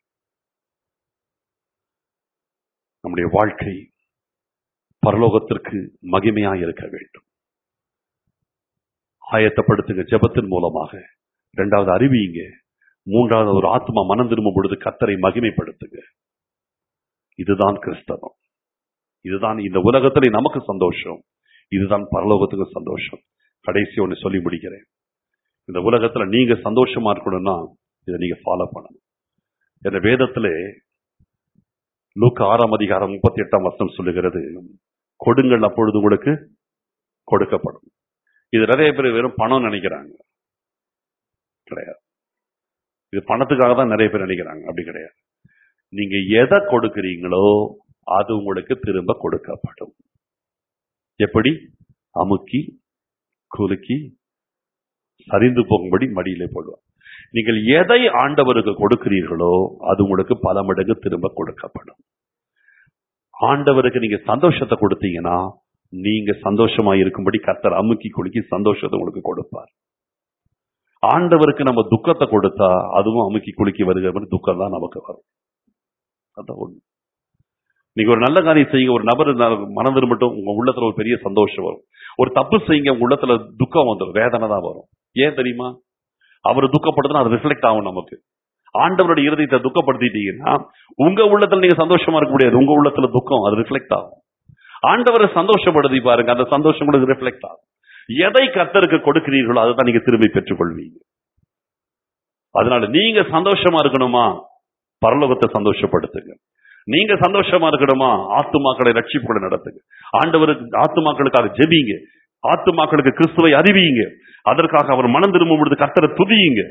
நம்முடைய வாழ்க்கை பரலோகத்திற்கு மகிமையாய் இருக்க வேண்டும் ஆயத்தப்படுத்துங்க ஜெபத்தின் மூலமாக இரண்டாவது அறிவியுங்க மூன்றாவது ஒரு ஆத்மா மனம் திரும்பும் பொழுது கத்தரை மகிமைப்படுத்துங்க இதுதான் கிறிஸ்தவம் இதுதான் இந்த உலகத்திலே நமக்கு சந்தோஷம் இதுதான் பரலோகத்துக்கு சந்தோஷம் கடைசி ஒன்று சொல்லி முடிக்கிறேன் இந்த உலகத்துல நீங்க சந்தோஷமா இருக்கணும்னா இதை நீங்க ஃபாலோ பண்ணணும் இந்த வேதத்திலே லூக்கா ஆறாம் அதிகாரம் முப்பத்தி எட்டாம் வருஷம் சொல்லுகிறது கொடுங்கள் அப்பொழுது உங்களுக்கு கொடுக்கப்படும் இது நிறைய பேர் வெறும் பணம் நினைக்கிறாங்க கிடையாது இது பணத்துக்காக தான் நிறைய பேர் நினைக்கிறாங்க அப்படி கிடையாது நீங்க எதை கொடுக்கிறீங்களோ அது உங்களுக்கு திரும்ப கொடுக்கப்படும் எப்படி அமுக்கி குலுக்கி சரிந்து போகும்படி மடியிலே போடுவார் நீங்கள் எதை ஆண்டவருக்கு கொடுக்கிறீர்களோ அது உங்களுக்கு பல மடங்கு திரும்ப கொடுக்கப்படும் ஆண்டவருக்கு நீங்க சந்தோஷத்தை கொடுத்தீங்கன்னா நீங்க சந்தோஷமா இருக்கும்படி கர்த்தர் அமுக்கி குலுக்கி சந்தோஷத்தை உங்களுக்கு கொடுப்பார் ஆண்டவருக்கு நம்ம துக்கத்தை கொடுத்தா அதுவும் அமுக்கி குலுக்கி வருகிற மாதிரி துக்கம் தான் நமக்கு வரும் அதான் ஒண்ணு நீங்க ஒரு நல்ல காரியம் செய்யுங்க ஒரு நபர் மனம் மட்டும் உங்க உள்ளத்துல ஒரு பெரிய சந்தோஷம் வரும் ஒரு தப்பு செய்யுங்க உங்க உள்ளத்துல துக்கம் வந்துடும் வேதனை தான் வரும் ஏன் தெரியுமா அவர் துக்கப்படுத்தினா அது ரிஃப்ளெக்ட் ஆகும் நமக்கு ஆண்டவருடைய இருதயத்தை துக்கப்படுத்திட்டீங்கன்னா உங்க உள்ளத்துல நீங்க சந்தோஷமா இருக்க முடியாது உங்க உள்ளத்துல துக்கம் அது ரிஃப்ளெக்ட் ஆகும் ஆண்டவரை சந்தோஷப்படுத்தி பாருங்க அந்த சந்தோஷம் கூட ரிஃப்ளெக்ட் ஆகும் எதை கத்தருக்கு கொடுக்கிறீர்களோ அதுதான் நீங்க திரும்பி பெற்றுக்கொள்வீங்க அதனால நீங்க சந்தோஷமா இருக்கணுமா பரலோகத்தை சந்தோஷப்படுத்துங்க நீங்க சந்தோஷமா இருக்கணுமா ஆத்துமாக்களை ரட்சிப்புகளை நடத்துங்க ஆண்டவருக்கு ஆத்துமாக்களுக்காக ஜெபிங்க ஆத்துமாக்களுக்கு கிறிஸ்துவை அறிவியுங்க அதற்காக அவர் மனம் திரும்பும் பொழுது கத்தரை துதியுங்க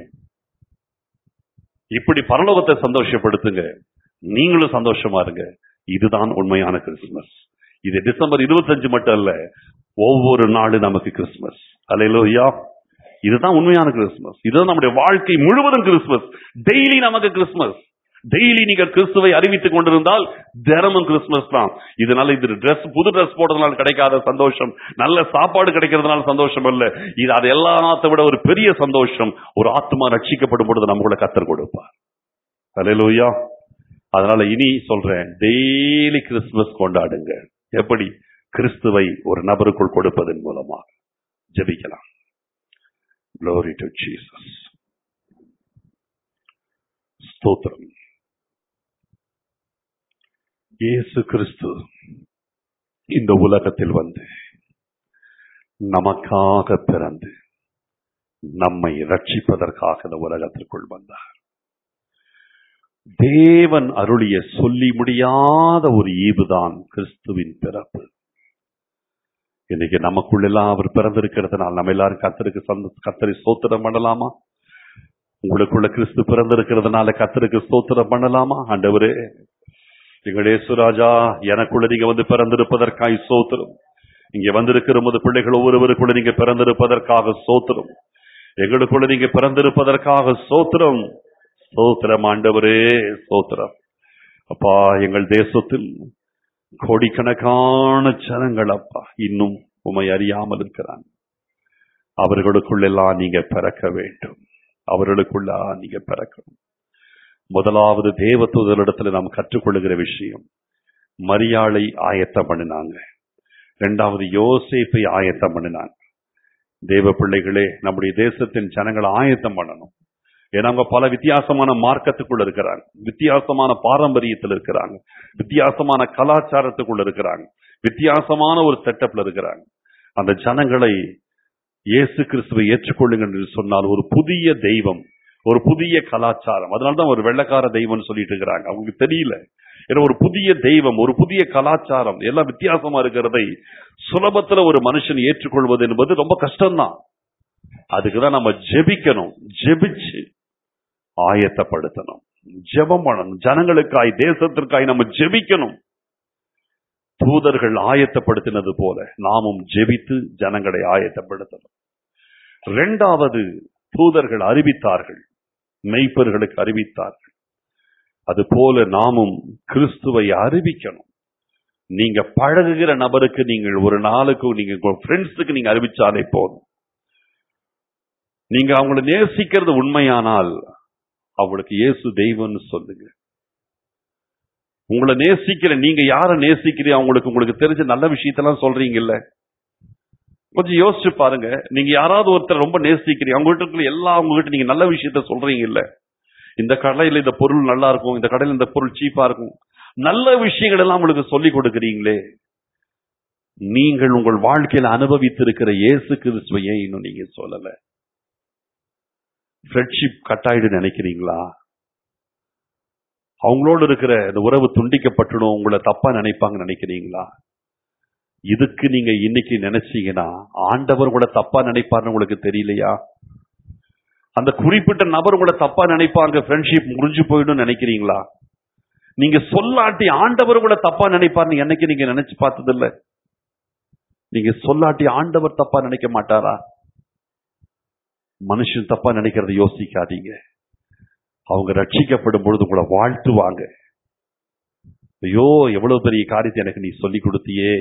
இப்படி பரலோகத்தை சந்தோஷப்படுத்துங்க நீங்களும் சந்தோஷமா இருங்க இதுதான் உண்மையான கிறிஸ்துமஸ் இது டிசம்பர் இருபத்தஞ்சு மட்டும் அல்ல ஒவ்வொரு நாளும் நமக்கு கிறிஸ்துமஸ் அலையிலோயா இதுதான் உண்மையான கிறிஸ்துமஸ் இதுதான் நம்முடைய வாழ்க்கை முழுவதும் கிறிஸ்துமஸ் டெய்லி நமக்கு கிறிஸ்துமஸ் டெய்லி நீங்க கிறிஸ்துவை அறிவித்துக் கொண்டிருந்தால் தினமும் கிறிஸ்துமஸ் தான் இதனால இது ட்ரெஸ் புது ட்ரெஸ் போடுறதுனால கிடைக்காத சந்தோஷம் நல்ல சாப்பாடு கிடைக்கிறதுனால சந்தோஷம் அல்ல இது அது எல்லாத்த விட ஒரு பெரிய சந்தோஷம் ஒரு ஆத்மா ரட்சிக்கப்படும் பொழுது நமக்குள்ள கத்தர் கொடுப்பார் அலையிலோயா அதனால இனி சொல்றேன் டெய்லி கிறிஸ்துமஸ் கொண்டாடுங்க எப்படி கிறிஸ்துவை ஒரு நபருக்குள் கொடுப்பதன் மூலமாக ஜெபிக்கலாம் Glory to Jesus. ஸ்தோத்திரம் இயேசு கிறிஸ்து இந்த உலகத்தில் வந்து நமக்காக பிறந்து நம்மை ரட்சிப்பதற்காக இந்த உலகத்திற்குள் வந்தார் தேவன் அருளிய சொல்லி முடியாத ஒரு ஈவுதான் கிறிஸ்துவின் பிறப்பு இன்னைக்கு நமக்குள்ளெல்லாம் அவர் பிறந்திருக்கிறதுனால நம்ம எல்லாரும் கத்தருக்கு சந்த கத்தரை ஸ்தோத்திரம் பண்ணலாமா உங்களுக்குள்ள கிறிஸ்து பிறந்திருக்கிறதுனால கத்தருக்கு ஸ்தோத்திரம் பண்ணலாமா ஆண்டவரே எங்கள் இயேசுராஜா எனக்குள்ள நீங்க வந்து பிறந்திருப்பதற்காய் சோத்திரம் இங்க வந்திருக்கிற உமது பிள்ளைகள் ஒவ்வொருவருக்குள்ள நீங்க பிறந்திருப்பதற்காக சோத்திரம் எங்களுக்குள்ள நீங்க பிறந்திருப்பதற்காக சோத்திரம் சோத்திரம் ஆண்டவரே சோத்திரம் அப்பா எங்கள் தேசத்தில் கோடிக்கணக்கான ஜனங்கள் அப்பா இன்னும் உமை அறியாமல் இருக்கிறாங்க அவர்களுக்குள்ளெல்லாம் நீங்க பிறக்க வேண்டும் அவர்களுக்குள்ள நீங்க பிறக்கணும் முதலாவது தேவதூதரிடத்துல நாம் கற்றுக்கொள்ளுகிற விஷயம் மரியாளை ஆயத்தம் பண்ணினாங்க இரண்டாவது யோசேப்பை ஆயத்தம் பண்ணினாங்க தேவ பிள்ளைகளே நம்முடைய தேசத்தின் ஜனங்களை ஆயத்தம் பண்ணணும் ஏன்னா அவங்க பல வித்தியாசமான மார்க்கத்துக்குள்ள இருக்கிறாங்க வித்தியாசமான பாரம்பரியத்தில் இருக்கிறாங்க வித்தியாசமான கலாச்சாரத்துக்குள்ள இருக்கிறாங்க வித்தியாசமான ஒரு செட்டப்ல இருக்கிறாங்க அந்த ஜனங்களை இயேசு கிறிஸ்துவை ஏற்றுக்கொள்ளுங்க என்று சொன்னால் ஒரு புதிய தெய்வம் ஒரு புதிய கலாச்சாரம் அதனாலதான் ஒரு வெள்ளக்கார தெய்வம்னு சொல்லிட்டு இருக்கிறாங்க அவங்களுக்கு தெரியல ஏன்னா ஒரு புதிய தெய்வம் ஒரு புதிய கலாச்சாரம் எல்லாம் வித்தியாசமா இருக்கிறதை சுலபத்துல ஒரு மனுஷன் ஏற்றுக்கொள்வது என்பது ரொம்ப கஷ்டம்தான் அதுக்குதான் நம்ம ஜெபிக்கணும் ஜெபிச்சு ஆயத்தப்படுத்தணும் ஜெபம் பண்ணணும் ஜனங்களுக்காய் தேசத்திற்காய் நம்ம ஜெபிக்கணும் தூதர்கள் ஆயத்தப்படுத்தினது போல நாமும் ஜெபித்து ஜனங்களை ஆயத்தப்படுத்தணும் இரண்டாவது தூதர்கள் அறிவித்தார்கள் மெய்ப்பர்களுக்கு அறிவித்தார்கள் அது போல நாமும் கிறிஸ்துவை அறிவிக்கணும் நீங்க பழகுகிற நபருக்கு நீங்கள் ஒரு நாளுக்கு நீங்க ஃப்ரெண்ட்ஸுக்கு நீங்க அறிவிச்சாலே போதும் நீங்க அவங்களை நேசிக்கிறது உண்மையானால் அவங்களுக்கு இயேசு தெய்வம்னு சொல்லுங்க உங்களை நேசிக்கிற நீங்க யார நேசிக்கிறீங்க அவங்களுக்கு உங்களுக்கு தெரிஞ்ச நல்ல விஷயத்தெல்லாம் சொல்றீங்கல்ல கொஞ்சம் யோசிச்சு பாருங்க நீங்க யாராவது ஒருத்தர் ரொம்ப நேசிக்கிறீங்க அவங்ககிட்ட இருக்கிற எல்லா அவங்ககிட்ட நீங்க நல்ல விஷயத்த சொல்றீங்க இல்ல இந்த கடையில இந்த பொருள் நல்லா இருக்கும் இந்த கடையில இந்த பொருள் சீப்பா இருக்கும் நல்ல விஷயங்கள் எல்லாம் உங்களுக்கு சொல்லி கொடுக்குறீங்களே நீங்கள் உங்கள் வாழ்க்கையில அனுபவித்திருக்கிற இயேசு கிறிஸ்துவையே இன்னும் நீங்க சொல்லல ஃப்ரெண்ட்ஷிப் கட்டாயிடு நினைக்கிறீங்களா அவங்களோடு இருக்கிற இந்த உறவு துண்டிக்கப்பட்டுடும் உங்களை தப்பா நினைப்பாங்க நினைக்கிறீங்களா இதுக்கு நீங்க இன்னைக்கு நினைச்சீங்கன்னா ஆண்டவர் கூட தப்பா நினைப்பாருன்னு உங்களுக்கு தெரியலையா அந்த குறிப்பிட்ட நபர் கூட தப்பா நினைப்பாங்க ஃப்ரெண்ட்ஷிப் முடிஞ்சு போயிடும் நினைக்கிறீங்களா நீங்க சொல்லாட்டி ஆண்டவர் கூட தப்பா நினைப்பாருன்னு என்னைக்கு நீங்க நினைச்சு பார்த்தது இல்ல நீங்க சொல்லாட்டி ஆண்டவர் தப்பா நினைக்க மாட்டாரா மனுஷன் தப்பா நினைக்கிறத யோசிக்காதீங்க அவங்க ரட்சிக்கப்படும் பொழுது உங்களை வாழ்த்துவாங்க ஐயோ எவ்வளவு பெரிய காரியத்தை எனக்கு நீ சொல்லி கொடுத்தியே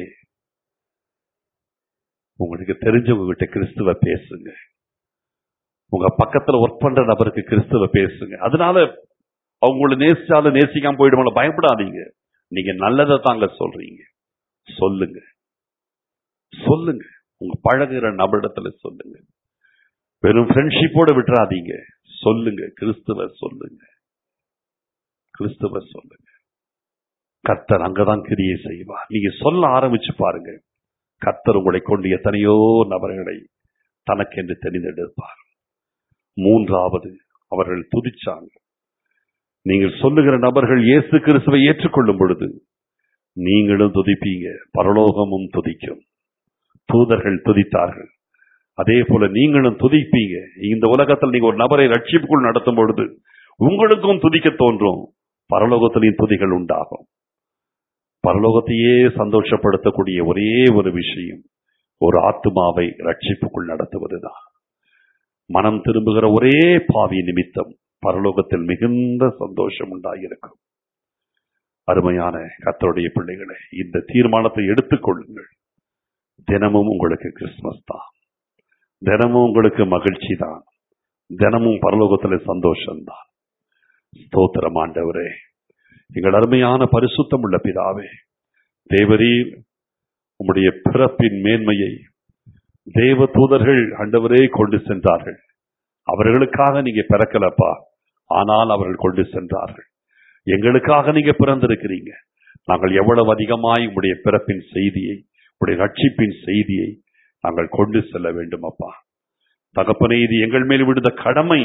உங்களுக்கு தெரிஞ்சவங்க கிட்ட கிறிஸ்துவ பேசுங்க உங்க பக்கத்துல ஒர்க் பண்ற நபருக்கு கிறிஸ்துவ பேசுங்க அதனால அவங்கள நேசிச்சாலும் நேசிக்காம போயிடுவாங்க பயப்படாதீங்க நீங்க நல்லதை தாங்க சொல்றீங்க சொல்லுங்க சொல்லுங்க உங்க பழகுற நபரிடத்துல சொல்லுங்க வெறும் ஃப்ரெண்ட்ஷிப்போட விட்டுறாதீங்க சொல்லுங்க கிறிஸ்துவ சொல்லுங்க கிறிஸ்துவ சொல்லுங்க கர்த்தர் அங்கதான் கிரியை செய்வார் நீங்க சொல்ல ஆரம்பிச்சு பாருங்க கர்த்தர் உங்களை கொண்டு எத்தனையோ நபர்களை தனக்கென்று தெரிந்தெடுப்பார் மூன்றாவது அவர்கள் துதிச்சாங்க நீங்கள் சொல்லுகிற நபர்கள் இயேசு கிறிஸ்துவை ஏற்றுக்கொள்ளும் பொழுது நீங்களும் துதிப்பீங்க பரலோகமும் துதிக்கும் தூதர்கள் துதித்தார்கள் அதே போல நீங்களும் துதிப்பீங்க இந்த உலகத்தில் நீங்க ஒரு நபரை ரட்சிப்புக்குள் நடத்தும் பொழுது உங்களுக்கும் துதிக்க தோன்றும் பரலோகத்திலையும் துதிகள் உண்டாகும் பரலோகத்தையே சந்தோஷப்படுத்தக்கூடிய ஒரே ஒரு விஷயம் ஒரு ஆத்மாவை ரட்சிப்புக்குள் நடத்துவதுதான் மனம் திரும்புகிற ஒரே பாவி நிமித்தம் பரலோகத்தில் மிகுந்த சந்தோஷம் உண்டாயிருக்கும் அருமையான கத்தருடைய பிள்ளைகளை இந்த தீர்மானத்தை எடுத்துக்கொள்ளுங்கள் தினமும் உங்களுக்கு கிறிஸ்துமஸ் தான் தினமும் உங்களுக்கு மகிழ்ச்சி தான் தினமும் பரலோகத்துல சந்தோஷம்தான் ஸ்தோத்திரம் ஆண்டவரே எங்கள் அருமையான பரிசுத்தம் உள்ள பிதாவே தேவரீர் உம்முடைய பிறப்பின் மேன்மையை தேவ தூதர்கள் ஆண்டவரே கொண்டு சென்றார்கள் அவர்களுக்காக நீங்க பிறக்கலப்பா ஆனால் அவர்கள் கொண்டு சென்றார்கள் எங்களுக்காக நீங்க பிறந்திருக்கிறீங்க நாங்கள் எவ்வளவு அதிகமாய் உங்களுடைய பிறப்பின் செய்தியை உடைய ரட்சிப்பின் செய்தியை நாங்கள் கொண்டு செல்ல வேண்டும் அப்பா தகப்பனே இது எங்கள் மேல் விடுத கடமை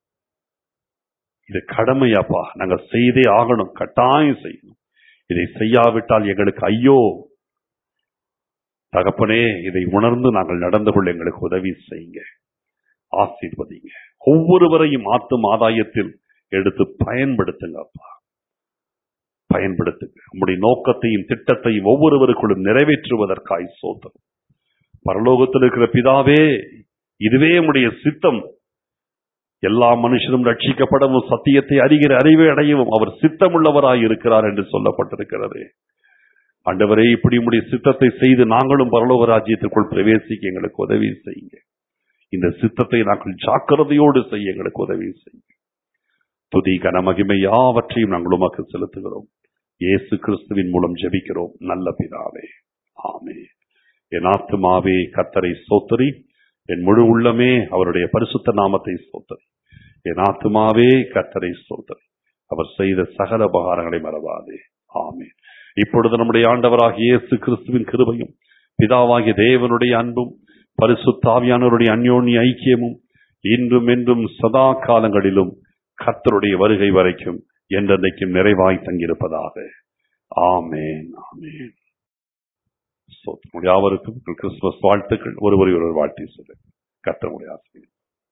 இது கடமை அப்பா நாங்கள் செய்தே ஆகணும் கட்டாயம் செய்யணும் இதை செய்யாவிட்டால் எங்களுக்கு ஐயோ தகப்பனே இதை உணர்ந்து நாங்கள் நடந்து கொள்ள எங்களுக்கு உதவி செய்யுங்க ஆசீர்வதிங்க ஒவ்வொருவரையும் ஆத்தும் ஆதாயத்தில் எடுத்து பயன்படுத்துங்க அப்பா பயன்படுத்துங்க உம்முடைய நோக்கத்தையும் திட்டத்தையும் ஒவ்வொருவருக்குள்ளும் நிறைவேற்றுவதற்காய் சோதரம் பரலோகத்தில் இருக்கிற பிதாவே இதுவே உம்முடைய சித்தம் எல்லா மனுஷனும் ரட்சிக்கப்படவும் சத்தியத்தை அறிகிற அறிவை அடையவும் அவர் சித்தமுள்ளவராய் இருக்கிறார் என்று சொல்லப்பட்டிருக்கிறது ஆண்டவரே இப்படி உம்முடைய சித்தத்தை செய்து நாங்களும் பரலோக ராஜ்யத்திற்குள் பிரவேசிக்க எங்களுக்கு உதவி செய்யுங்க இந்த சித்தத்தை நாங்கள் ஜாக்கிரதையோடு செய்ய எங்களுக்கு உதவி செய்யுங்க துதி கனமகிமை யாவற்றையும் நாங்கள் உமக்கு செலுத்துகிறோம் இயேசு கிறிஸ்துவின் மூலம் ஜெபிக்கிறோம் நல்ல பிதாவே ஆமே என் ஆத்துமாவே கத்தரை சோத்தரி என் முழு உள்ளமே அவருடைய பரிசுத்த நாமத்தை சோத்தரி என் ஆத்துமாவே கத்தரை சோத்தரி அவர் செய்த சகல உபகாரங்களை மறவாதே ஆமே இப்பொழுது நம்முடைய ஆண்டவராகிய இயேசு கிறிஸ்துவின் கிருபையும் பிதாவாகிய தேவனுடைய அன்பும் பரிசுத்தாவியானவருடைய அந்யோன்ய ஐக்கியமும் இன்றும் என்றும் சதா காலங்களிலும் கர்த்தருடைய வருகை வரைக்கும் என்றென்றைக்கும் நிறைவாய் தங்கியிருப்பதாக ஆமேன் ஆமேன் So, யாவருக்கும் கிறிஸ்துமஸ் வாழ்த்துக்கள் ஒருவரை ஒருவர் வாழ்த்தி சொல்லு கர்த்தருடைய ஆசிரியர்